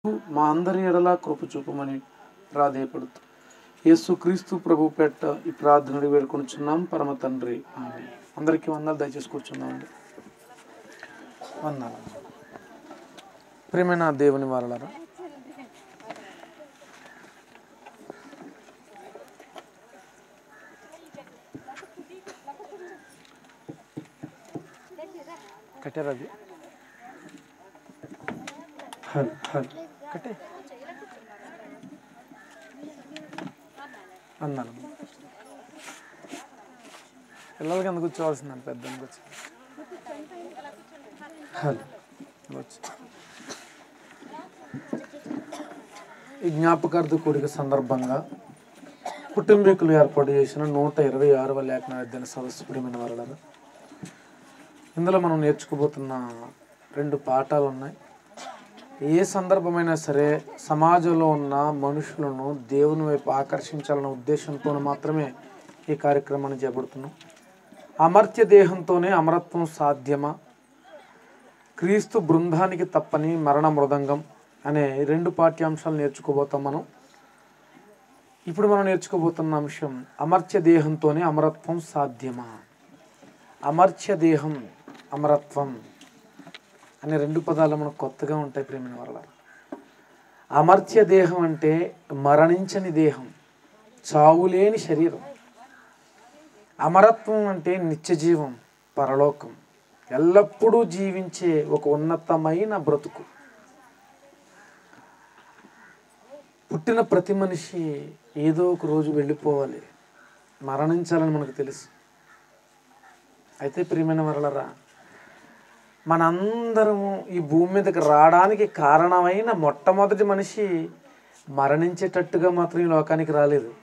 మా అందరి ఎడల కృప చూపమని ప్రాధేయపడుతూ యేసుక్రీస్తు ప్రభు పెట్ట ఈ ప్రార్థనలు వేడుకొనిచున్నాం పరమ తండ్రి ఆమె అందరికీ వందలు దయచేసి కూర్చున్నామండి వందనాలు ప్రేమైన దేవుని వారలారా కట్టారు అది హల్ హల్ కట్టే అన్నాను పిల్లలకి ఎందుకు కూర్చోవాల్సిందండి పెద్ద వచ్చి హల్ వచ్చి ఈ జ్ఞాపకార్థ కూడిక సందర్భంగా కుటుంబీకులు ఏర్పాటు చేసిన నూట ఇరవై ఆరవ లేఖన అధ్యయన సదస్సు ప్రియమైన వారలారా ఇందులో మనం నేర్చుకోబోతున్న రెండు పాఠాలు ఉన్నాయి ఏ సందర్భమైనా సరే సమాజంలో ఉన్న మనుషులను దేవుని వైపు ఆకర్షించాలన్న ఉద్దేశంతో మాత్రమే ఈ కార్యక్రమాన్ని చేపడుతున్నాం అమర్త్య దేహంతోనే అమరత్వం సాధ్యమా క్రీస్తు బృందానికి తప్పని మరణ మృదంగం అనే రెండు పాఠ్యాంశాలు నేర్చుకోబోతాం మనం ఇప్పుడు మనం నేర్చుకోబోతున్న అంశం అమర్త్య దేహంతోనే అమరత్వం సాధ్యమా అమర్త్య దేహం అమరత్వం అనే రెండు పదాలు మనకు కొత్తగా ఉంటాయి ప్రేమిన వల్ల అమర్త్య దేహం అంటే మరణించని దేహం చావులేని శరీరం అమరత్వం అంటే నిత్య జీవం పరలోకం ఎల్లప్పుడూ జీవించే ఒక ఉన్నతమైన బ్రతుకు పుట్టిన ప్రతి మనిషి ఏదో ఒక రోజు వెళ్ళిపోవాలి మరణించాలని మనకు తెలుసు అయితే ప్రియమైన వరలరా మనందరము ఈ భూమి మీదకి రావడానికి కారణమైన మొట్టమొదటి మనిషి మరణించేటట్టుగా మాత్రం ఈ లోకానికి రాలేదు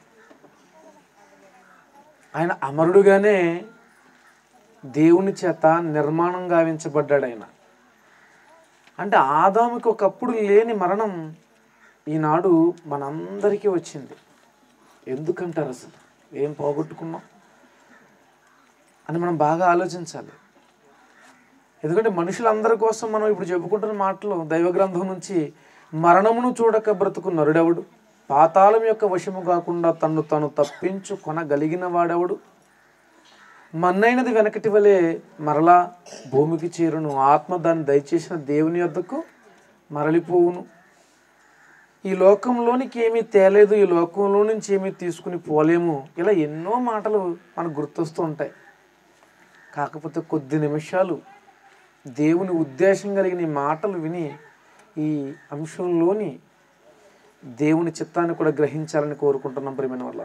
ఆయన అమరుడుగానే దేవుని చేత నిర్మాణం గావించబడ్డాడు ఆయన అంటే ఆదాముకి ఒకప్పుడు లేని మరణం ఈనాడు మనందరికీ వచ్చింది ఎందుకంటారు అసలు ఏం పోగొట్టుకున్నాం అని మనం బాగా ఆలోచించాలి ఎందుకంటే మనుషులందరి కోసం మనం ఇప్పుడు చెప్పుకుంటున్న మాటలు దైవ గ్రంథం నుంచి మరణమును చూడక బ్రతుకు నరుడెవడు పాతాళం యొక్క వశము కాకుండా తన్ను తను తప్పించు కొనగలిగిన వాడెవడు మన్నైనది వెనకటి వలె మరలా భూమికి చేరును ఆత్మ దాన్ని దయచేసిన దేవుని యొద్దకు మరలిపోవును ఈ లోకంలోనికి ఏమీ తేలేదు ఈ లోకంలో నుంచి ఏమీ తీసుకుని పోలేము ఇలా ఎన్నో మాటలు మనకు గుర్తొస్తూ ఉంటాయి కాకపోతే కొద్ది నిమిషాలు దేవుని ఉద్దేశం కలిగిన ఈ మాటలు విని ఈ అంశంలోని దేవుని చిత్తాన్ని కూడా గ్రహించాలని కోరుకుంటున్నాం ప్రియమైన వాళ్ళ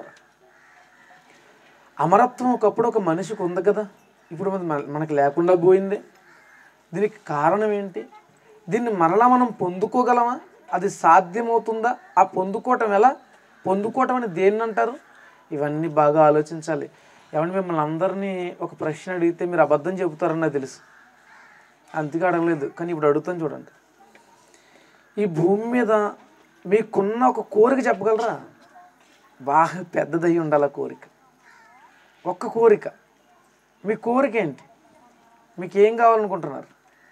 అమరత్వం ఒకప్పుడు ఒక మనిషికి ఉంది కదా ఇప్పుడు మన- మనకి లేకుండా పోయింది దీనికి కారణం ఏంటి దీన్ని మరలా మనం పొందుకోగలమా అది సాధ్యమవుతుందా ఆ పొందుకోవటం ఎలా పొందుకోవటం అని దేన్ని అంటారు ఇవన్నీ బాగా ఆలోచించాలి ఏమంటే మిమ్మల్ని అందరినీ ఒక ప్రశ్న అడిగితే మీరు అబద్ధం చెబుతారని నాకు తెలుసు అందుకే అడగలేదు కానీ ఇప్పుడు అడుగుతాను చూడండి ఈ భూమి మీద మీకున్న ఒక కోరిక చెప్పగలరా బాగా పెద్దదయ్యి ఉండాలి ఆ కోరిక ఒక్క కోరిక మీ కోరిక ఏంటి మీకు ఏం కావాలనుకుంటున్నారు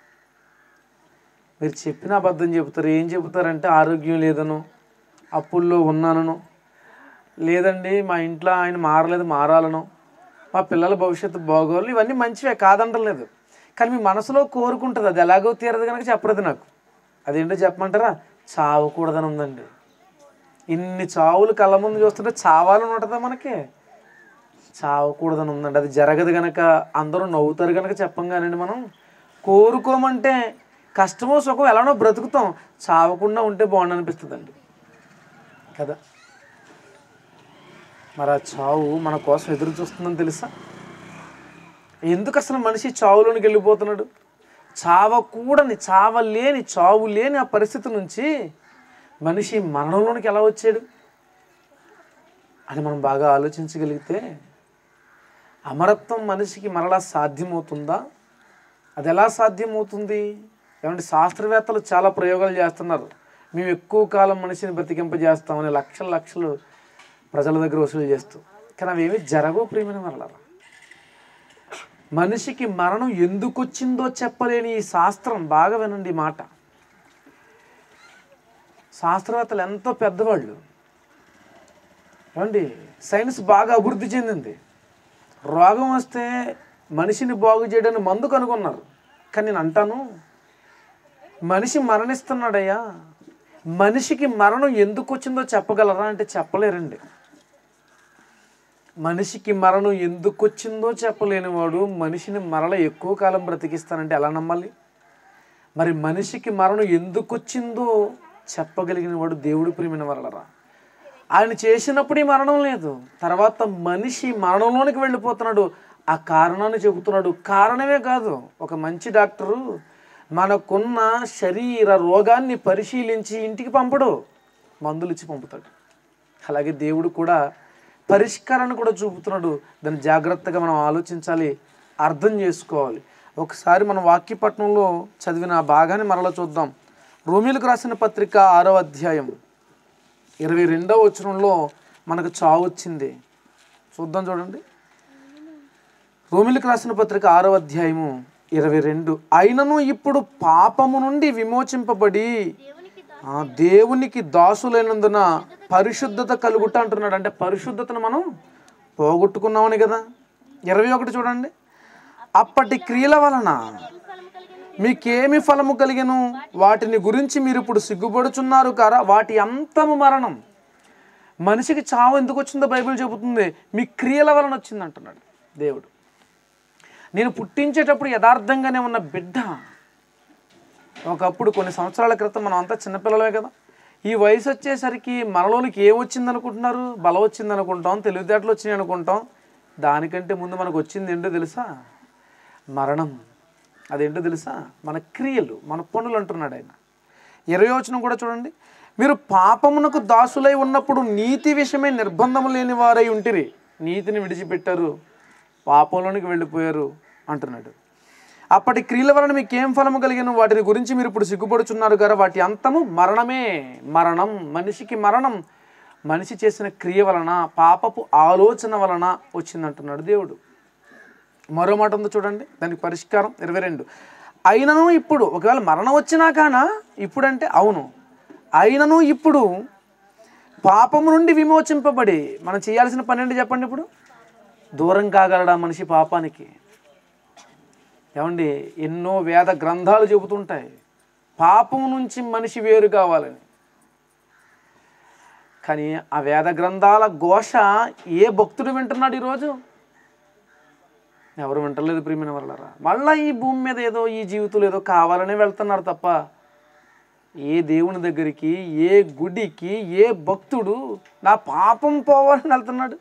మీరు చెప్పిన అబద్ధం చెబుతారు ఏం చెబుతారంటే ఆరోగ్యం లేదను అప్పుల్లో ఉన్నానను లేదండి మా ఇంట్లో ఆయన మారలేదు మారాలను మా పిల్లల భవిష్యత్తు బాగోలు ఇవన్నీ మంచివే కాదంటలేదు కానీ మీ మనసులో కోరుకుంటుంది అది ఎలాగో తీరదు కనుక చెప్పలేదు నాకు అదేంటో చెప్పమంటారా చావకూడదని ఉందండి ఇన్ని చావులు కళ్ళ ముందు చూస్తుంటే చావాలని ఉంటుందా మనకి చావకూడదని ఉందండి అది జరగదు గనక అందరూ నవ్వుతారు గనక చెప్పంగానండి మనం కోరుకోమంటే కష్టమో సుఖం ఎలానో బ్రతుకుతాం చావకుండా ఉంటే బాగుండు అనిపిస్తుందండి కదా మరి ఆ చావు మన కోసం ఎదురు చూస్తుందని తెలుసా ఎందుకు అసలు మనిషి చావులోనికి వెళ్ళిపోతున్నాడు చావకూడని చావలేని చావు లేని ఆ పరిస్థితి నుంచి మనిషి మరణంలోనికి ఎలా వచ్చాడు అని మనం బాగా ఆలోచించగలిగితే అమరత్వం మనిషికి మరలా సాధ్యమవుతుందా అది ఎలా సాధ్యమవుతుంది ఏమంటే శాస్త్రవేత్తలు చాలా ప్రయోగాలు చేస్తున్నారు మేము ఎక్కువ కాలం మనిషిని బ్రతికింపజేస్తామని లక్షల లక్షలు ప్రజల దగ్గర వసూలు చేస్తూ కానీ అవి ఏమి జరగవు ప్రియమైన మరలా మనిషికి మరణం ఎందుకు వచ్చిందో చెప్పలేని ఈ శాస్త్రం బాగా వినండి ఈ మాట శాస్త్రవేత్తలు ఎంతో పెద్దవాళ్ళు ఏమండి సైన్స్ బాగా అభివృద్ధి చెందింది రోగం వస్తే మనిషిని బాగు చేయడానికి మందు కనుగొన్నారు కానీ నేను అంటాను మనిషి మరణిస్తున్నాడయ్యా మనిషికి మరణం ఎందుకు వచ్చిందో చెప్పగలరా అంటే చెప్పలేరండి మనిషికి మరణం ఎందుకు వచ్చిందో చెప్పలేనివాడు మనిషిని మరల ఎక్కువ కాలం బ్రతికిస్తానంటే ఎలా నమ్మాలి మరి మనిషికి మరణం ఎందుకు వచ్చిందో చెప్పగలిగిన వాడు దేవుడు ప్రియమైన వరలరా ఆయన చేసినప్పుడు ఈ మరణం లేదు తర్వాత మనిషి మరణంలోనికి వెళ్ళిపోతున్నాడు ఆ కారణాన్ని చెబుతున్నాడు కారణమే కాదు ఒక మంచి డాక్టరు మనకున్న శరీర రోగాన్ని పరిశీలించి ఇంటికి పంపడు మందులు ఇచ్చి పంపుతాడు అలాగే దేవుడు కూడా పరిష్కారాన్ని కూడా చూపుతున్నాడు దాన్ని జాగ్రత్తగా మనం ఆలోచించాలి అర్థం చేసుకోవాలి ఒకసారి మన వాక్యపట్నంలో చదివిన ఆ భాగాన్ని మరలా చూద్దాం రోమిలకు రాసిన పత్రిక ఆరో అధ్యాయం ఇరవై రెండవ వచనంలో మనకు చావు వచ్చింది చూద్దాం చూడండి రోమిలకు రాసిన పత్రిక ఆరో అధ్యాయము ఇరవై రెండు అయినను ఇప్పుడు పాపము నుండి విమోచింపబడి ఆ దేవునికి దాసులైనందున పరిశుద్ధత కలుగుట అంటున్నాడు అంటే పరిశుద్ధతను మనం పోగొట్టుకున్నామని కదా ఇరవై ఒకటి చూడండి అప్పటి క్రియల వలన మీకేమి ఫలము కలిగను వాటిని గురించి మీరు ఇప్పుడు సిగ్గుపడుచున్నారు కారా వాటి అంతము మరణం మనిషికి చావు ఎందుకు వచ్చిందో బైబిల్ చెబుతుంది మీ క్రియల వలన వచ్చింది అంటున్నాడు దేవుడు నేను పుట్టించేటప్పుడు యథార్థంగానే ఉన్న బిడ్డ ఒకప్పుడు కొన్ని సంవత్సరాల క్రితం మనం అంతా చిన్నపిల్లలమే కదా ఈ వయసు వచ్చేసరికి మనలోనికి ఏం వచ్చింది అనుకుంటున్నారు బలం వచ్చింది అనుకుంటాం తెలివితేటలు వచ్చినాయి అనుకుంటాం దానికంటే ముందు మనకు వచ్చింది ఏంటో తెలుసా మరణం అదేంటో తెలుసా మన క్రియలు మన పనులు అంటున్నాడు ఆయన ఇరవై వచనం కూడా చూడండి మీరు పాపమునకు దాసులై ఉన్నప్పుడు నీతి విషయమే నిర్బంధం లేని వారై ఉంటిరి నీతిని విడిచిపెట్టారు పాపంలోనికి వెళ్ళిపోయారు అంటున్నాడు అప్పటి క్రియల వలన మీకు ఏం ఫలము కలిగిన వాటిని గురించి మీరు ఇప్పుడు సిగ్గుపడుచున్నారు కదా వాటి అంతము మరణమే మరణం మనిషికి మరణం మనిషి చేసిన క్రియ వలన పాపపు ఆలోచన వలన వచ్చిందంటున్నాడు దేవుడు మరో మాట ఉందో చూడండి దానికి పరిష్కారం ఇరవై రెండు అయినను ఇప్పుడు ఒకవేళ మరణం వచ్చినా కానా ఇప్పుడంటే అవును అయినను ఇప్పుడు పాపము నుండి విమోచింపబడి మనం చేయాల్సిన పని ఏంటి చెప్పండి ఇప్పుడు దూరం కాగలడా మనిషి పాపానికి ఏమండి ఎన్నో వేద గ్రంథాలు చెబుతుంటాయి పాపం నుంచి మనిషి వేరు కావాలని కానీ ఆ వేద గ్రంథాల ఘోష ఏ భక్తుడు వింటున్నాడు ఈరోజు ఎవరు వింటలేదు ప్రియమైన వాళ్ళరా మళ్ళీ ఈ భూమి మీద ఏదో ఈ జీవితంలో ఏదో కావాలనే వెళ్తున్నారు తప్ప ఏ దేవుని దగ్గరికి ఏ గుడికి ఏ భక్తుడు నా పాపం పోవాలని వెళ్తున్నాడు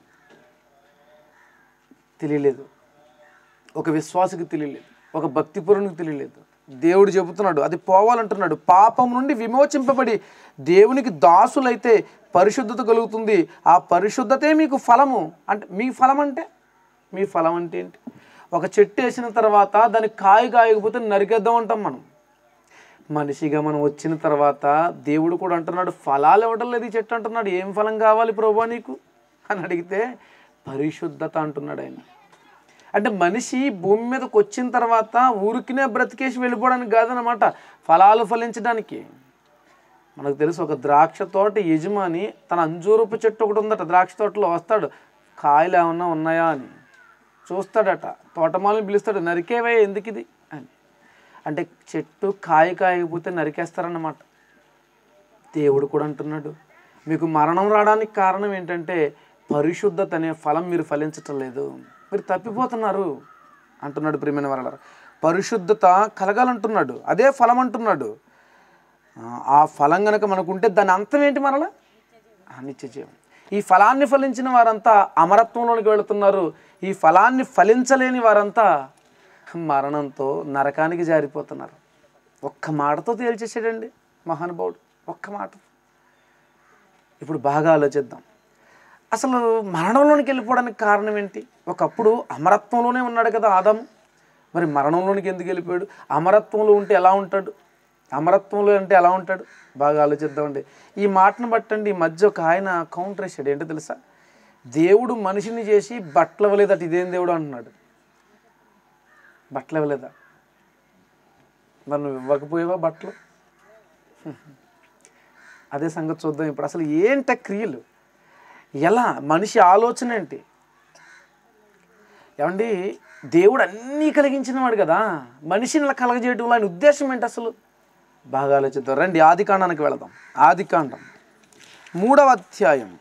తెలియలేదు ఒక విశ్వాసకి తెలియలేదు ఒక భక్తిపరునికి తెలియలేదు దేవుడు చెబుతున్నాడు అది పోవాలంటున్నాడు పాపం నుండి విమోచింపబడి దేవునికి దాసులైతే పరిశుద్ధత కలుగుతుంది ఆ పరిశుద్ధతే మీకు ఫలము అంటే మీ ఫలం అంటే మీ ఫలం అంటే ఏంటి ఒక చెట్టు వేసిన తర్వాత దానికి కాయ కాయకపోతే నరికేద్దాం అంటాం మనం మనిషిగా మనం వచ్చిన తర్వాత దేవుడు కూడా అంటున్నాడు ఫలాలు ఇవ్వడం లేదు ఈ చెట్టు అంటున్నాడు ఏం ఫలం కావాలి ప్రభా నీకు అని అడిగితే పరిశుద్ధత అంటున్నాడు ఆయన అంటే మనిషి భూమి మీదకి వచ్చిన తర్వాత ఊరికినే బ్రతికేసి వెళ్ళిపోవడానికి కాదనమాట ఫలాలు ఫలించడానికి మనకు తెలుసు ఒక ద్రాక్ష తోట యజమాని తన అంజూరపు చెట్టు ఒకటి ఉందట ద్రాక్ష తోటలో వస్తాడు కాయలు ఏమన్నా ఉన్నాయా అని చూస్తాడట తోటమాలని పిలుస్తాడు నరికేవే ఎందుకు ఇది అని అంటే చెట్టు కాయ కాయకపోతే నరికేస్తారన్నమాట దేవుడు కూడా అంటున్నాడు మీకు మరణం రావడానికి కారణం ఏంటంటే పరిశుద్ధత అనే ఫలం మీరు ఫలించటం లేదు మీరు తప్పిపోతున్నారు అంటున్నాడు ప్రియమైన వరల పరిశుద్ధత కలగాలంటున్నాడు అదే ఫలం అంటున్నాడు ఆ, ఆ ఫలం గనక మనకుంటే దాని అంతం ఏంటి మరలా ఆ, నిత్య జీవం ఈ ఫలాన్ని ఫలించిన వారంతా అమరత్వంలోనికి వెళుతున్నారు ఈ ఫలాన్ని ఫలించలేని వారంతా మరణంతో నరకానికి జారిపోతున్నారు ఒక్క మాటతో తేల్చేసాడండి మహానుభావుడు ఒక్క మాట ఇప్పుడు బాగా ఆలోచిద్దాం అసలు మరణంలోనికి వెళ్ళిపోవడానికి కారణం ఏంటి ఒకప్పుడు అమరత్వంలోనే ఉన్నాడు కదా ఆదాము మరి మరణంలోనికి ఎందుకు వెళ్ళిపోయాడు అమరత్వంలో ఉంటే ఎలా ఉంటాడు అమరత్వంలో అంటే ఎలా ఉంటాడు బాగా ఆలోచిద్దామండి ఈ మాటను బట్టండి ఈ మధ్య ఒక ఆయన కౌంటర్ వేసాడు ఏంటో తెలుసా దేవుడు మనిషిని చేసి బట్టలు ఇవ్వలేదట ఇదేం దేవుడు అంటున్నాడు బట్టలు ఇవ్వలేదా మరి నువ్వు ఇవ్వకపోయావా బట్టలు అదే సంగతి చూద్దాం ఇప్పుడు అసలు ఏంట క్రియలు ఎలా మనిషి ఆలోచన ఏంటి ఏమండి దేవుడు అన్నీ కలిగించిన వాడు కదా మనిషిని ఇలా కలగజేయడంలో ఆయన ఉద్దేశం ఏంటి అసలు బాగా ఆలోచిద్దాం రండి ఆది కాండానికి వెళదాం ఆది కాండం మూడవ అధ్యాయం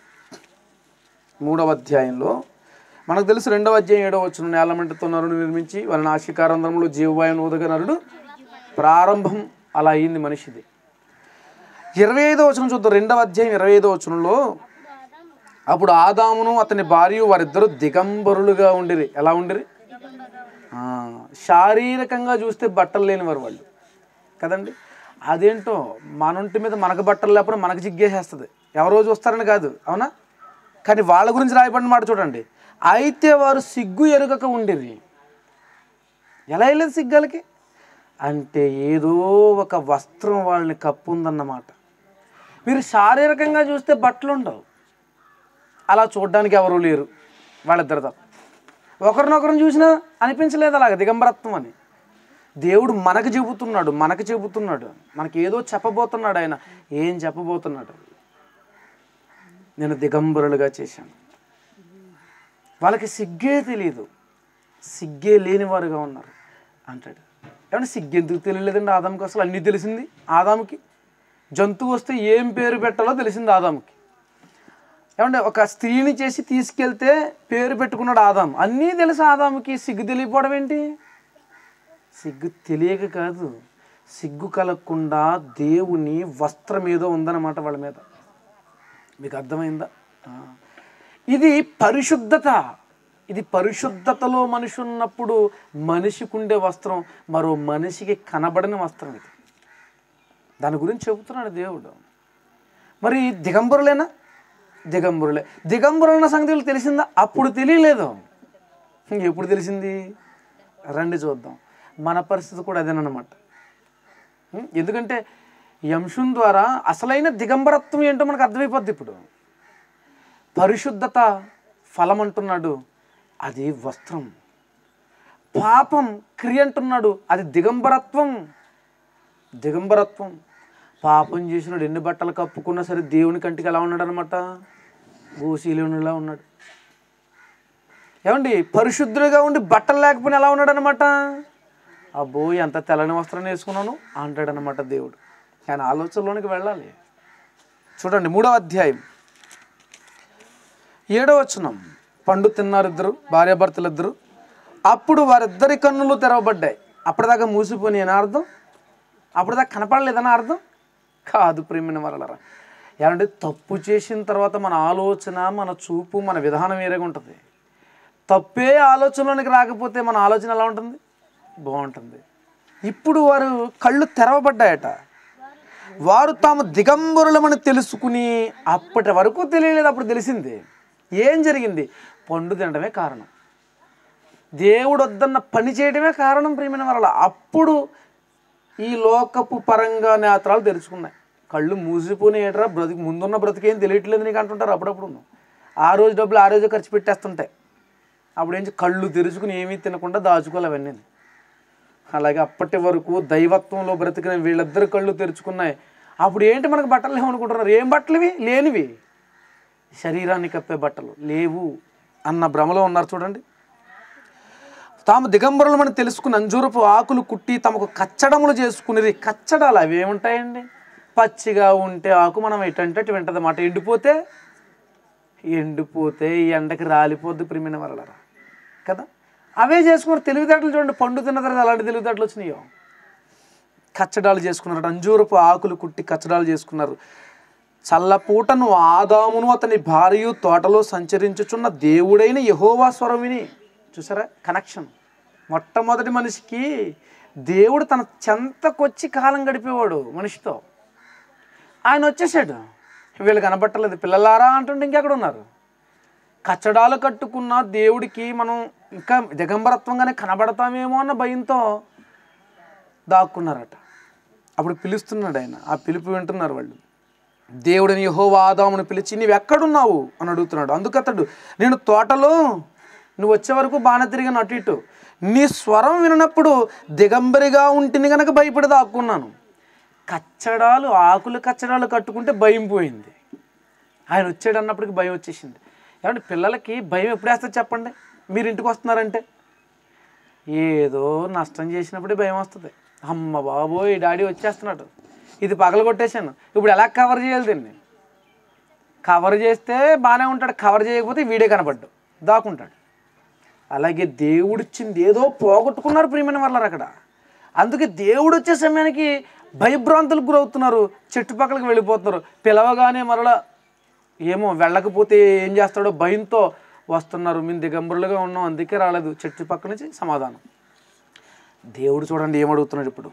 మూడవ అధ్యాయంలో మనకు తెలుసు రెండవ అధ్యాయం ఏడవ వచ్చిన నేలమంటతో నరుడు నిర్మించి వాళ్ళ నాశికారంధ్రంలో జీవవాయువును ఊదగ నరుడు ప్రారంభం అలా అయింది మనిషిది ఇరవై ఐదో వచనం చూద్దాం రెండవ అధ్యాయం ఇరవై ఐదో వచనంలో అప్పుడు ఆదామును అతని భార్య వారిద్దరూ దిగంబరులుగా ఉండిరి ఎలా ఉండిరి ఆ, శారీరకంగా చూస్తే బట్టలు లేనివారు వాళ్ళు కదండి అదేంటో మన ఒంటి మీద మనకు బట్టలు లేకపోతే మనకు జిగ్గేసేస్తుంది ఎవరో చూస్తారని కాదు అవునా కానీ వాళ్ళ గురించి రాయబడిన మాట చూడండి అయితే వారు సిగ్గు ఎరుగక ఉండిరి ఎలా వెళ్ళేది సిగ్గాలకి అంటే ఏదో ఒక వస్త్రం వాళ్ళని కప్పుందన్నమాట మీరు శారీరకంగా చూస్తే బట్టలు ఉండవు అలా చూడడానికి ఎవరూ లేరు వాళ్ళిద్దరు తప్ప ఒకరినొకరిని చూసినా అనిపించలేదు అలాగ దిగంబరత్వం అని దేవుడు మనకు చెబుతున్నాడు మనకు చెబుతున్నాడు మనకి ఏదో చెప్పబోతున్నాడు ఆయన ఏం చెప్పబోతున్నాడు నేను దిగంబరులుగా చేశాను వాళ్ళకి సిగ్గే తెలియదు సిగ్గే లేనివారుగా ఉన్నారు అంటాడు ఏమన్నా సిగ్గు ఎందుకు తెలియలేదండి ఆదాముకి అసలు అన్నీ తెలిసింది ఆదాముకి జంతువు వస్తే ఏం పేరు పెట్టాలో తెలిసింది ఆదాముకి ఏమంటే ఒక స్త్రీని చేసి తీసుకెళ్తే పేరు పెట్టుకున్నాడు ఆదాం అన్నీ తెలుసు ఆదాముకి సిగ్గు తెలియకపోవడం ఏంటి సిగ్గు తెలియక కాదు సిగ్గు కలగకుండా దేవుని వస్త్రం ఏదో ఉందన్నమాట వాళ్ళ మీద మీకు అర్థమైందా ఆ. ఇది పరిశుద్ధత ఇది పరిశుద్ధతలో మనిషి ఉన్నప్పుడు మనిషికి ఉండే వస్త్రం మరో మనిషికి కనబడని వస్త్రం ఇది దాని గురించి చెబుతున్నాడు దేవుడు మరి దిగంబరులేనా దిగంబరులే దిగంబరులన్న సంగతి తెలిసిందా అప్పుడు తెలియలేదు ఎప్పుడు తెలిసింది రండి చూద్దాం మన పరిస్థితి కూడా అదేనమాట ఉం? ఎందుకంటే ఈ అంశం ద్వారా అసలైన దిగంబరత్వం ఏంటో మనకు అర్థమైపోద్ది ఇప్పుడు పరిశుద్ధత ఫలం అంటున్నాడు అది వస్త్రం పాపం క్రియ అంటున్నాడు అది దిగంబరత్వం దిగంబరత్వం పాపం చేసినాడు ఎన్ని బట్టలు కప్పుకున్నా సరే దేవుని కంటికి ఎలా ఉన్నాడు అనమాట భూశీలునిలా ఉన్నాడు ఏమండి పరిశుద్ధుడిగా ఉండి బట్టలు లేకపోయినా ఎలా ఉన్నాడు అనమాట అబ్బో ఎంత తెల్లని వస్త్రం వేసుకున్నాను అంటాడు అనమాట దేవుడు ఆయన ఆలోచనలోనికి వెళ్ళాలి చూడండి మూడవ అధ్యాయం ఏడవ వచనం పండు తిన్నారు ఇద్దరు భార్యాభర్తలు ఇద్దరు అప్పుడు వారిద్దరి కన్నులు తెరవబడ్డాయి అప్పటిదాకా మూసిపోయి అని అర్థం అప్పటిదాకా కనపడలేదని అర్థం కాదు ప్రేమిన వరలరా ఏమంటే తప్పు చేసిన తర్వాత మన ఆలోచన మన చూపు మన విధానం వేరేగా ఉంటుంది తప్పే ఆలోచనలోనికి రాకపోతే మన ఆలోచన ఎలా ఉంటుంది బాగుంటుంది ఇప్పుడు వారు కళ్ళు తెరవబడ్డాయట వారు తాము దిగంబరులమని తెలుసుకుని అప్పటి వరకు తెలియలేదు అప్పుడు తెలిసింది ఏం జరిగింది పండు తినడమే కారణం దేవుడు వద్దన్న పని చేయడమే కారణం ప్రియమైన వల్ల అప్పుడు ఈ లోకపు పరంగా నేత్రాలు తెరుచుకున్నాయి కళ్ళు మూసిపోయిన ఏట్రా బ్రతికి ముందున్న బ్రతికేం తెలియట్లేదు నీకు అంటుంటారు అప్పుడప్పుడు ఆ రోజు డబ్బులు ఆ రోజు ఖర్చు పెట్టేస్తుంటాయి అప్పుడు ఏం చే- కళ్ళు తెరుచుకుని ఏమీ తినకుండా దాచుకోవాలి అవన్నీ అలాగే అప్పటి వరకు దైవత్వంలో బ్రతికిన వీళ్ళిద్దరు కళ్ళు తెరుచుకున్నాయి అప్పుడు ఏంటి మనకు బట్టలు లేవనుకుంటున్నారు ఏం బట్టలు ఇవి లేనివి శరీరాన్ని కప్పే బట్టలు లేవు అన్న భ్రమలో ఉన్నారు చూడండి తాము దిగంబరులమని తెలుసుకుని అంజూరపు ఆకులు కుట్టి తమకు కచ్చడములు చేసుకునేది కచ్చడాలు అవి ఏముంటాయండి పచ్చిగా ఉంటే ఆకు మనం ఎటంటే అటు వింటది మాట ఎండిపోతే ఎండిపోతే ఈ ఎండకి రాలిపోద్ది ప్రిమిన వరలరా కదా అవే చేసుకున్నారు తెలివితేటలు చూడండి పండు తిన్న తర్వాత అలాంటి తెలివితేటలు వచ్చినాయో కచ్చడాలు చేసుకున్నారు అంజూరపు ఆకులు కుట్టి కచ్చడాలు చేసుకున్నారు చల్లపూటను ఆదామును అతని భార్య తోటలో సంచరించుచున్న దేవుడైన యహోవా స్వరం విని చూసారా కనెక్షన్ మొట్టమొదటి మనిషికి దేవుడు తన చెంతకొచ్చి కాలం గడిపేవాడు మనిషితో ఆయన వచ్చేసాడు వీళ్ళు కనబట్టలేదు పిల్లలారా అంటుంటే ఇంకెక్కడ ఉన్నారు కచ్చడాలు కట్టుకున్న దేవుడికి మనం ఇంకా దిగంబరత్వంగానే కనబడతామేమో అన్న భయంతో దాక్కున్నారట అప్పుడు పిలుస్తున్నాడు ఆయన ఆ పిలుపు వింటున్నారు వాళ్ళు దేవుడిని యెహోవా ఆదామును పిలిచి నీవు ఎక్కడున్నావు అని అడుగుతున్నాడు అందుకు అతడు నేను తోటలో నువ్వు వచ్చే వరకు బాణ తిరిగిన అటు ఇటు నీ స్వరం వినప్పుడు దిగంబరిగా ఉంటిని గనక భయపడి దాక్కున్నాను కచ్చడాలు ఆకులు కచ్చడాలు కట్టుకుంటే భయం పోయింది ఆయన వచ్చాడు అన్నప్పటికి భయం వచ్చేసింది ఏమంటే పిల్లలకి భయం ఎప్పుడు వేస్తుంది చెప్పండి మీరు ఇంటికి వస్తున్నారంటే ఏదో నష్టం చేసినప్పుడే భయం వస్తుంది అమ్మ బాబోయ్ డాడీ వచ్చేస్తున్నాడు ఇది పగల కొట్టేశాను ఇప్పుడు ఎలా కవర్ చేయాలి దీన్ని కవర్ చేస్తే బాగానే ఉంటాడు కవర్ చేయకపోతే వీడే కనపడ్డు దాక్కుంటాడు అలాగే దేవుడిచ్చింది ఏదో పోగొట్టుకున్నారు ప్రియమైన వాళ్ళారు అక్కడ అందుకే దేవుడు వచ్చే సమయానికి భయభ్రాంతులకు గురవుతున్నారు చుట్టుపక్కలకి వెళ్ళిపోతున్నారు పిలవగానే మరలా ఏమో వెళ్ళకపోతే ఏం చేస్తాడో భయంతో వస్తున్నారు మేము దిగంబరులుగా ఉన్నాం అందుకే రాలేదు చుట్టుపక్కల నుంచి సమాధానం దేవుడు చూడండి ఏమడుగుతున్నాడు ఇప్పుడు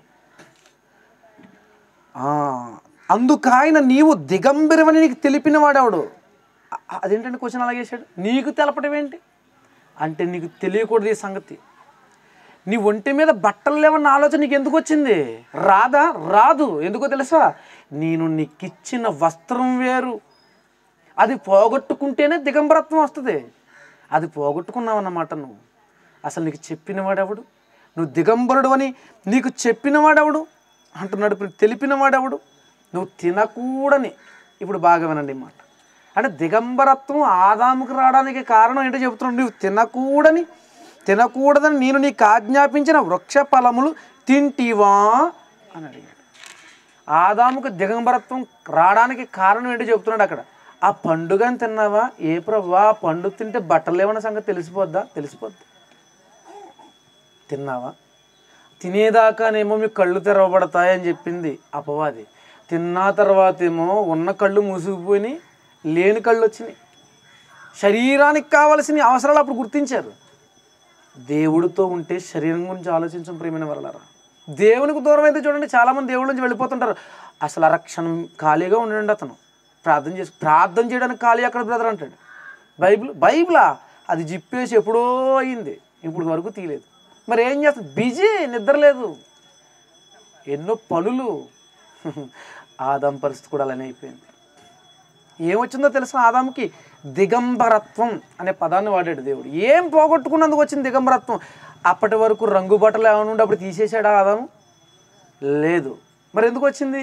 ఆ, అందుకాయన నీవు దిగంబరమని నీకు తెలిపిన వాడెవడు అ- అదేంటంటే క్వశ్చన్ అలాగే వేసాడు నీకు తెలపడం ఏంటి అంటే నీకు తెలియకూడదు ఈ సంగతి నీ ఒంటి మీద బట్టలు లేవన్న ఆలోచన నీకు ఎందుకు వచ్చింది రాదా రాదు ఎందుకో తెలుసా నేను నీకిచ్చిన వస్త్రం వేరు అది పోగొట్టుకుంటేనే దిగంబరత్వం వస్తుంది అది పోగొట్టుకున్నావు అన్నమాట నువ్వు అసలు నీకు చెప్పిన వాడెవడు నువ్వు దిగంబరుడు అని నీకు చెప్పిన వాడెవడు అంటున్నాడు ఇప్పుడు తెలిపిన వాడెవడు నువ్వు తినకూడని ఇప్పుడు బాగా వినండి ఈ మాట అంటే దిగంబరత్వం ఆదాముకు రావడానికి కారణం ఏంటో చెబుతున్నాడు నువ్వు తినకూడని తినకూడదని నేను నీకు ఆజ్ఞాపించిన వృక్ష ఫలములు తింటివా అని అడిగాడు ఆదాముకు దిగంబరత్వం రావడానికి కారణం ఏంటో చెప్తున్నాడు అక్కడ ఆ పండుగని తిన్నావా ఏ ప్రభు ఆ పండు తింటే బట్టలు ఏమన్న సంగతి తెలిసిపోద్దా తెలిసిపోద్ది తిన్నావా తినేదాకానేమో మీకు కళ్ళు తెరవబడతాయని చెప్పింది అపవాది తిన్న తర్వాత ఏమో ఉన్న కళ్ళు మూసుకుపోయి లేని కళ్ళు వచ్చినాయి శరీరానికి కావలసిన అవసరాలు అప్పుడు గుర్తించారు దేవుడితో ఉంటే శరీరం గురించి ఆలోచించం ప్రియమైన వరలరా దేవునికి దూరం అయితే చూడండి చాలామంది దేవుడి నుంచి వెళ్ళిపోతుంటారు అసలు ఆ రక్షణ ఖాళీగా ఉండండి అతను ప్రార్థన చేసి ప్రార్థన చేయడానికి ఖాళీ అక్కడ బ్రదర్ అంటాడు బైబిల్ బైబిలా అది జిప్పేసి ఎప్పుడో అయింది ఇప్పుడు వరకు తీయలేదు మరి ఏం చేస్తుంది బిజీ నిద్ర లేదు ఎన్నో పనులు ఆదాం పరిస్థితి కూడా అలానే అయిపోయింది ఏమొచ్చిందో తెలుసా ఆదాముకి దిగంబరత్వం అనే పదాన్ని వాడాడు దేవుడు ఏం పోగొట్టుకున్నందుకు వచ్చింది దిగంబరత్వం అప్పటి వరకు రంగు బట్టలు ఏమైనా ఉండి అప్పుడు తీసేశాడా ఆదాము లేదు మరి ఎందుకు వచ్చింది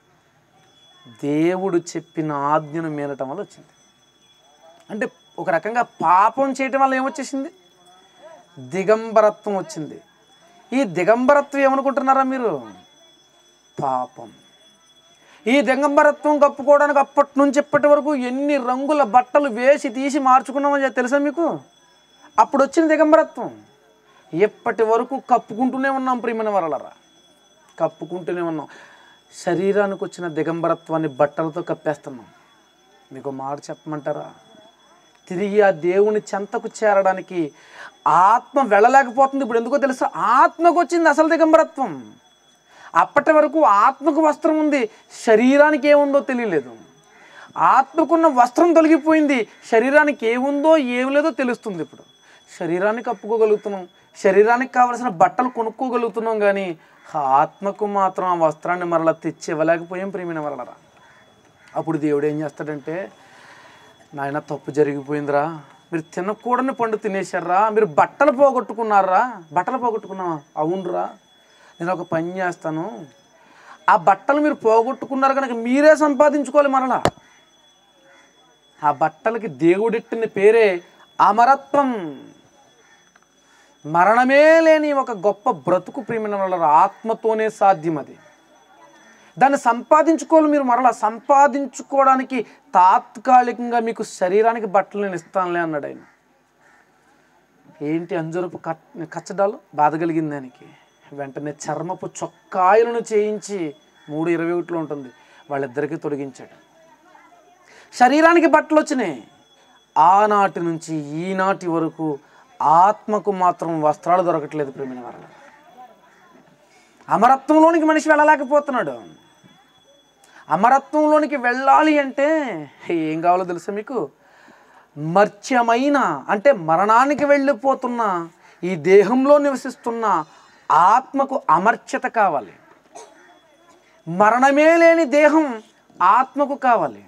దేవుడు చెప్పిన ఆజ్ఞను మీనటం వల్ల వచ్చింది అంటే ఒక రకంగా పాపం చేయటం వల్ల ఏమొచ్చేసింది దిగంబరత్వం వచ్చింది ఈ దిగంబరత్వం ఏమనుకుంటున్నారా మీరు పాపం ఈ దిగంబరత్వం కప్పుకోవడానికి అప్పటి నుంచి ఇప్పటి వరకు ఎన్ని రంగుల బట్టలు వేసి తీసి మార్చుకున్నామని తెలుసా మీకు అప్పుడు వచ్చిన దిగంబరత్వం ఎప్పటి వరకు కప్పుకుంటూనే ఉన్నాం ప్రియమైన వరలరా కప్పుకుంటూనే ఉన్నాం శరీరానికి వచ్చిన దిగంబరత్వాన్ని బట్టలతో కప్పేస్తున్నాం మీకు మాట చెప్పమంటారా తిరిగి ఆ దేవుని చెంతకు చేరడానికి ఆత్మ వెళ్ళలేకపోతుంది ఇప్పుడు ఎందుకో తెలుసా ఆత్మకు వచ్చింది అసలు దిగంబరత్వం అప్పటి వరకు ఆత్మకు వస్త్రం ఉంది శరీరానికి ఏముందో తెలియలేదు ఆత్మకున్న వస్త్రం తొలగిపోయింది శరీరానికి ఏముందో ఏం లేదో తెలుస్తుంది ఇప్పుడు శరీరాన్ని కప్పుకోగలుగుతున్నాం శరీరానికి కావలసిన బట్టలు కొనుక్కోగలుగుతున్నాం కానీ ఆత్మకు మాత్రం ఆ వస్త్రాన్ని మరలా తెచ్చి ఇవ్వలేకపోయాం ప్రియమైన వరలరా అప్పుడు దేవుడు ఏం చేస్తాడంటే నాయన తప్పు జరిగిపోయిందిరా మీరు తినకూడని పండు తినేశారా మీరు బట్టలు పోగొట్టుకున్నారా బట్టలు పోగొట్టుకున్నావా అవునరా నేను ఒక పని చేస్తాను ఆ బట్టలు మీరు పోగొట్టుకున్నారు కనుక మీరే సంపాదించుకోవాలి మరలా ఆ బట్టలకి దేవుడెట్టిన పేరే అమరత్వం మరణమే లేని ఒక గొప్ప బ్రతుకు ప్రియమైన వాళ్ళ ఆత్మతోనే సాధ్యం అది దాన్ని సంపాదించుకోవాలి మీరు మరలా సంపాదించుకోవడానికి తాత్కాలికంగా మీకు శరీరానికి బట్టలు నేను ఇస్తానులే అన్నాడు ఆయన ఏంటి అంజరపు కట్ కచ్చడాలు బాధ కలిగింది దానికి వెంటనే చర్మపు చొక్కాయలను చేయించి మూడు ఇరవై ఒకటిలో ఉంటుంది వాళ్ళిద్దరికీ తొలగించాడు శరీరానికి బట్టలు వచ్చినాయి ఆనాటి నుంచి ఈనాటి వరకు ఆత్మకు మాత్రం వస్త్రాలు దొరకట్లేదు ప్రేమిన వారు అమరత్వంలోనికి మనిషి వెళ్ళలేకపోతున్నాడు అమరత్వంలోనికి వెళ్ళాలి అంటే ఏం కావాలో తెలుసా మీకు మర్త్యమైన అంటే మరణానికి వెళ్ళిపోతున్న ఈ దేహంలో నివసిస్తున్న ఆత్మకు అమర్త్యత కావాలి మరణమే లేని దేహం ఆత్మకు కావాలి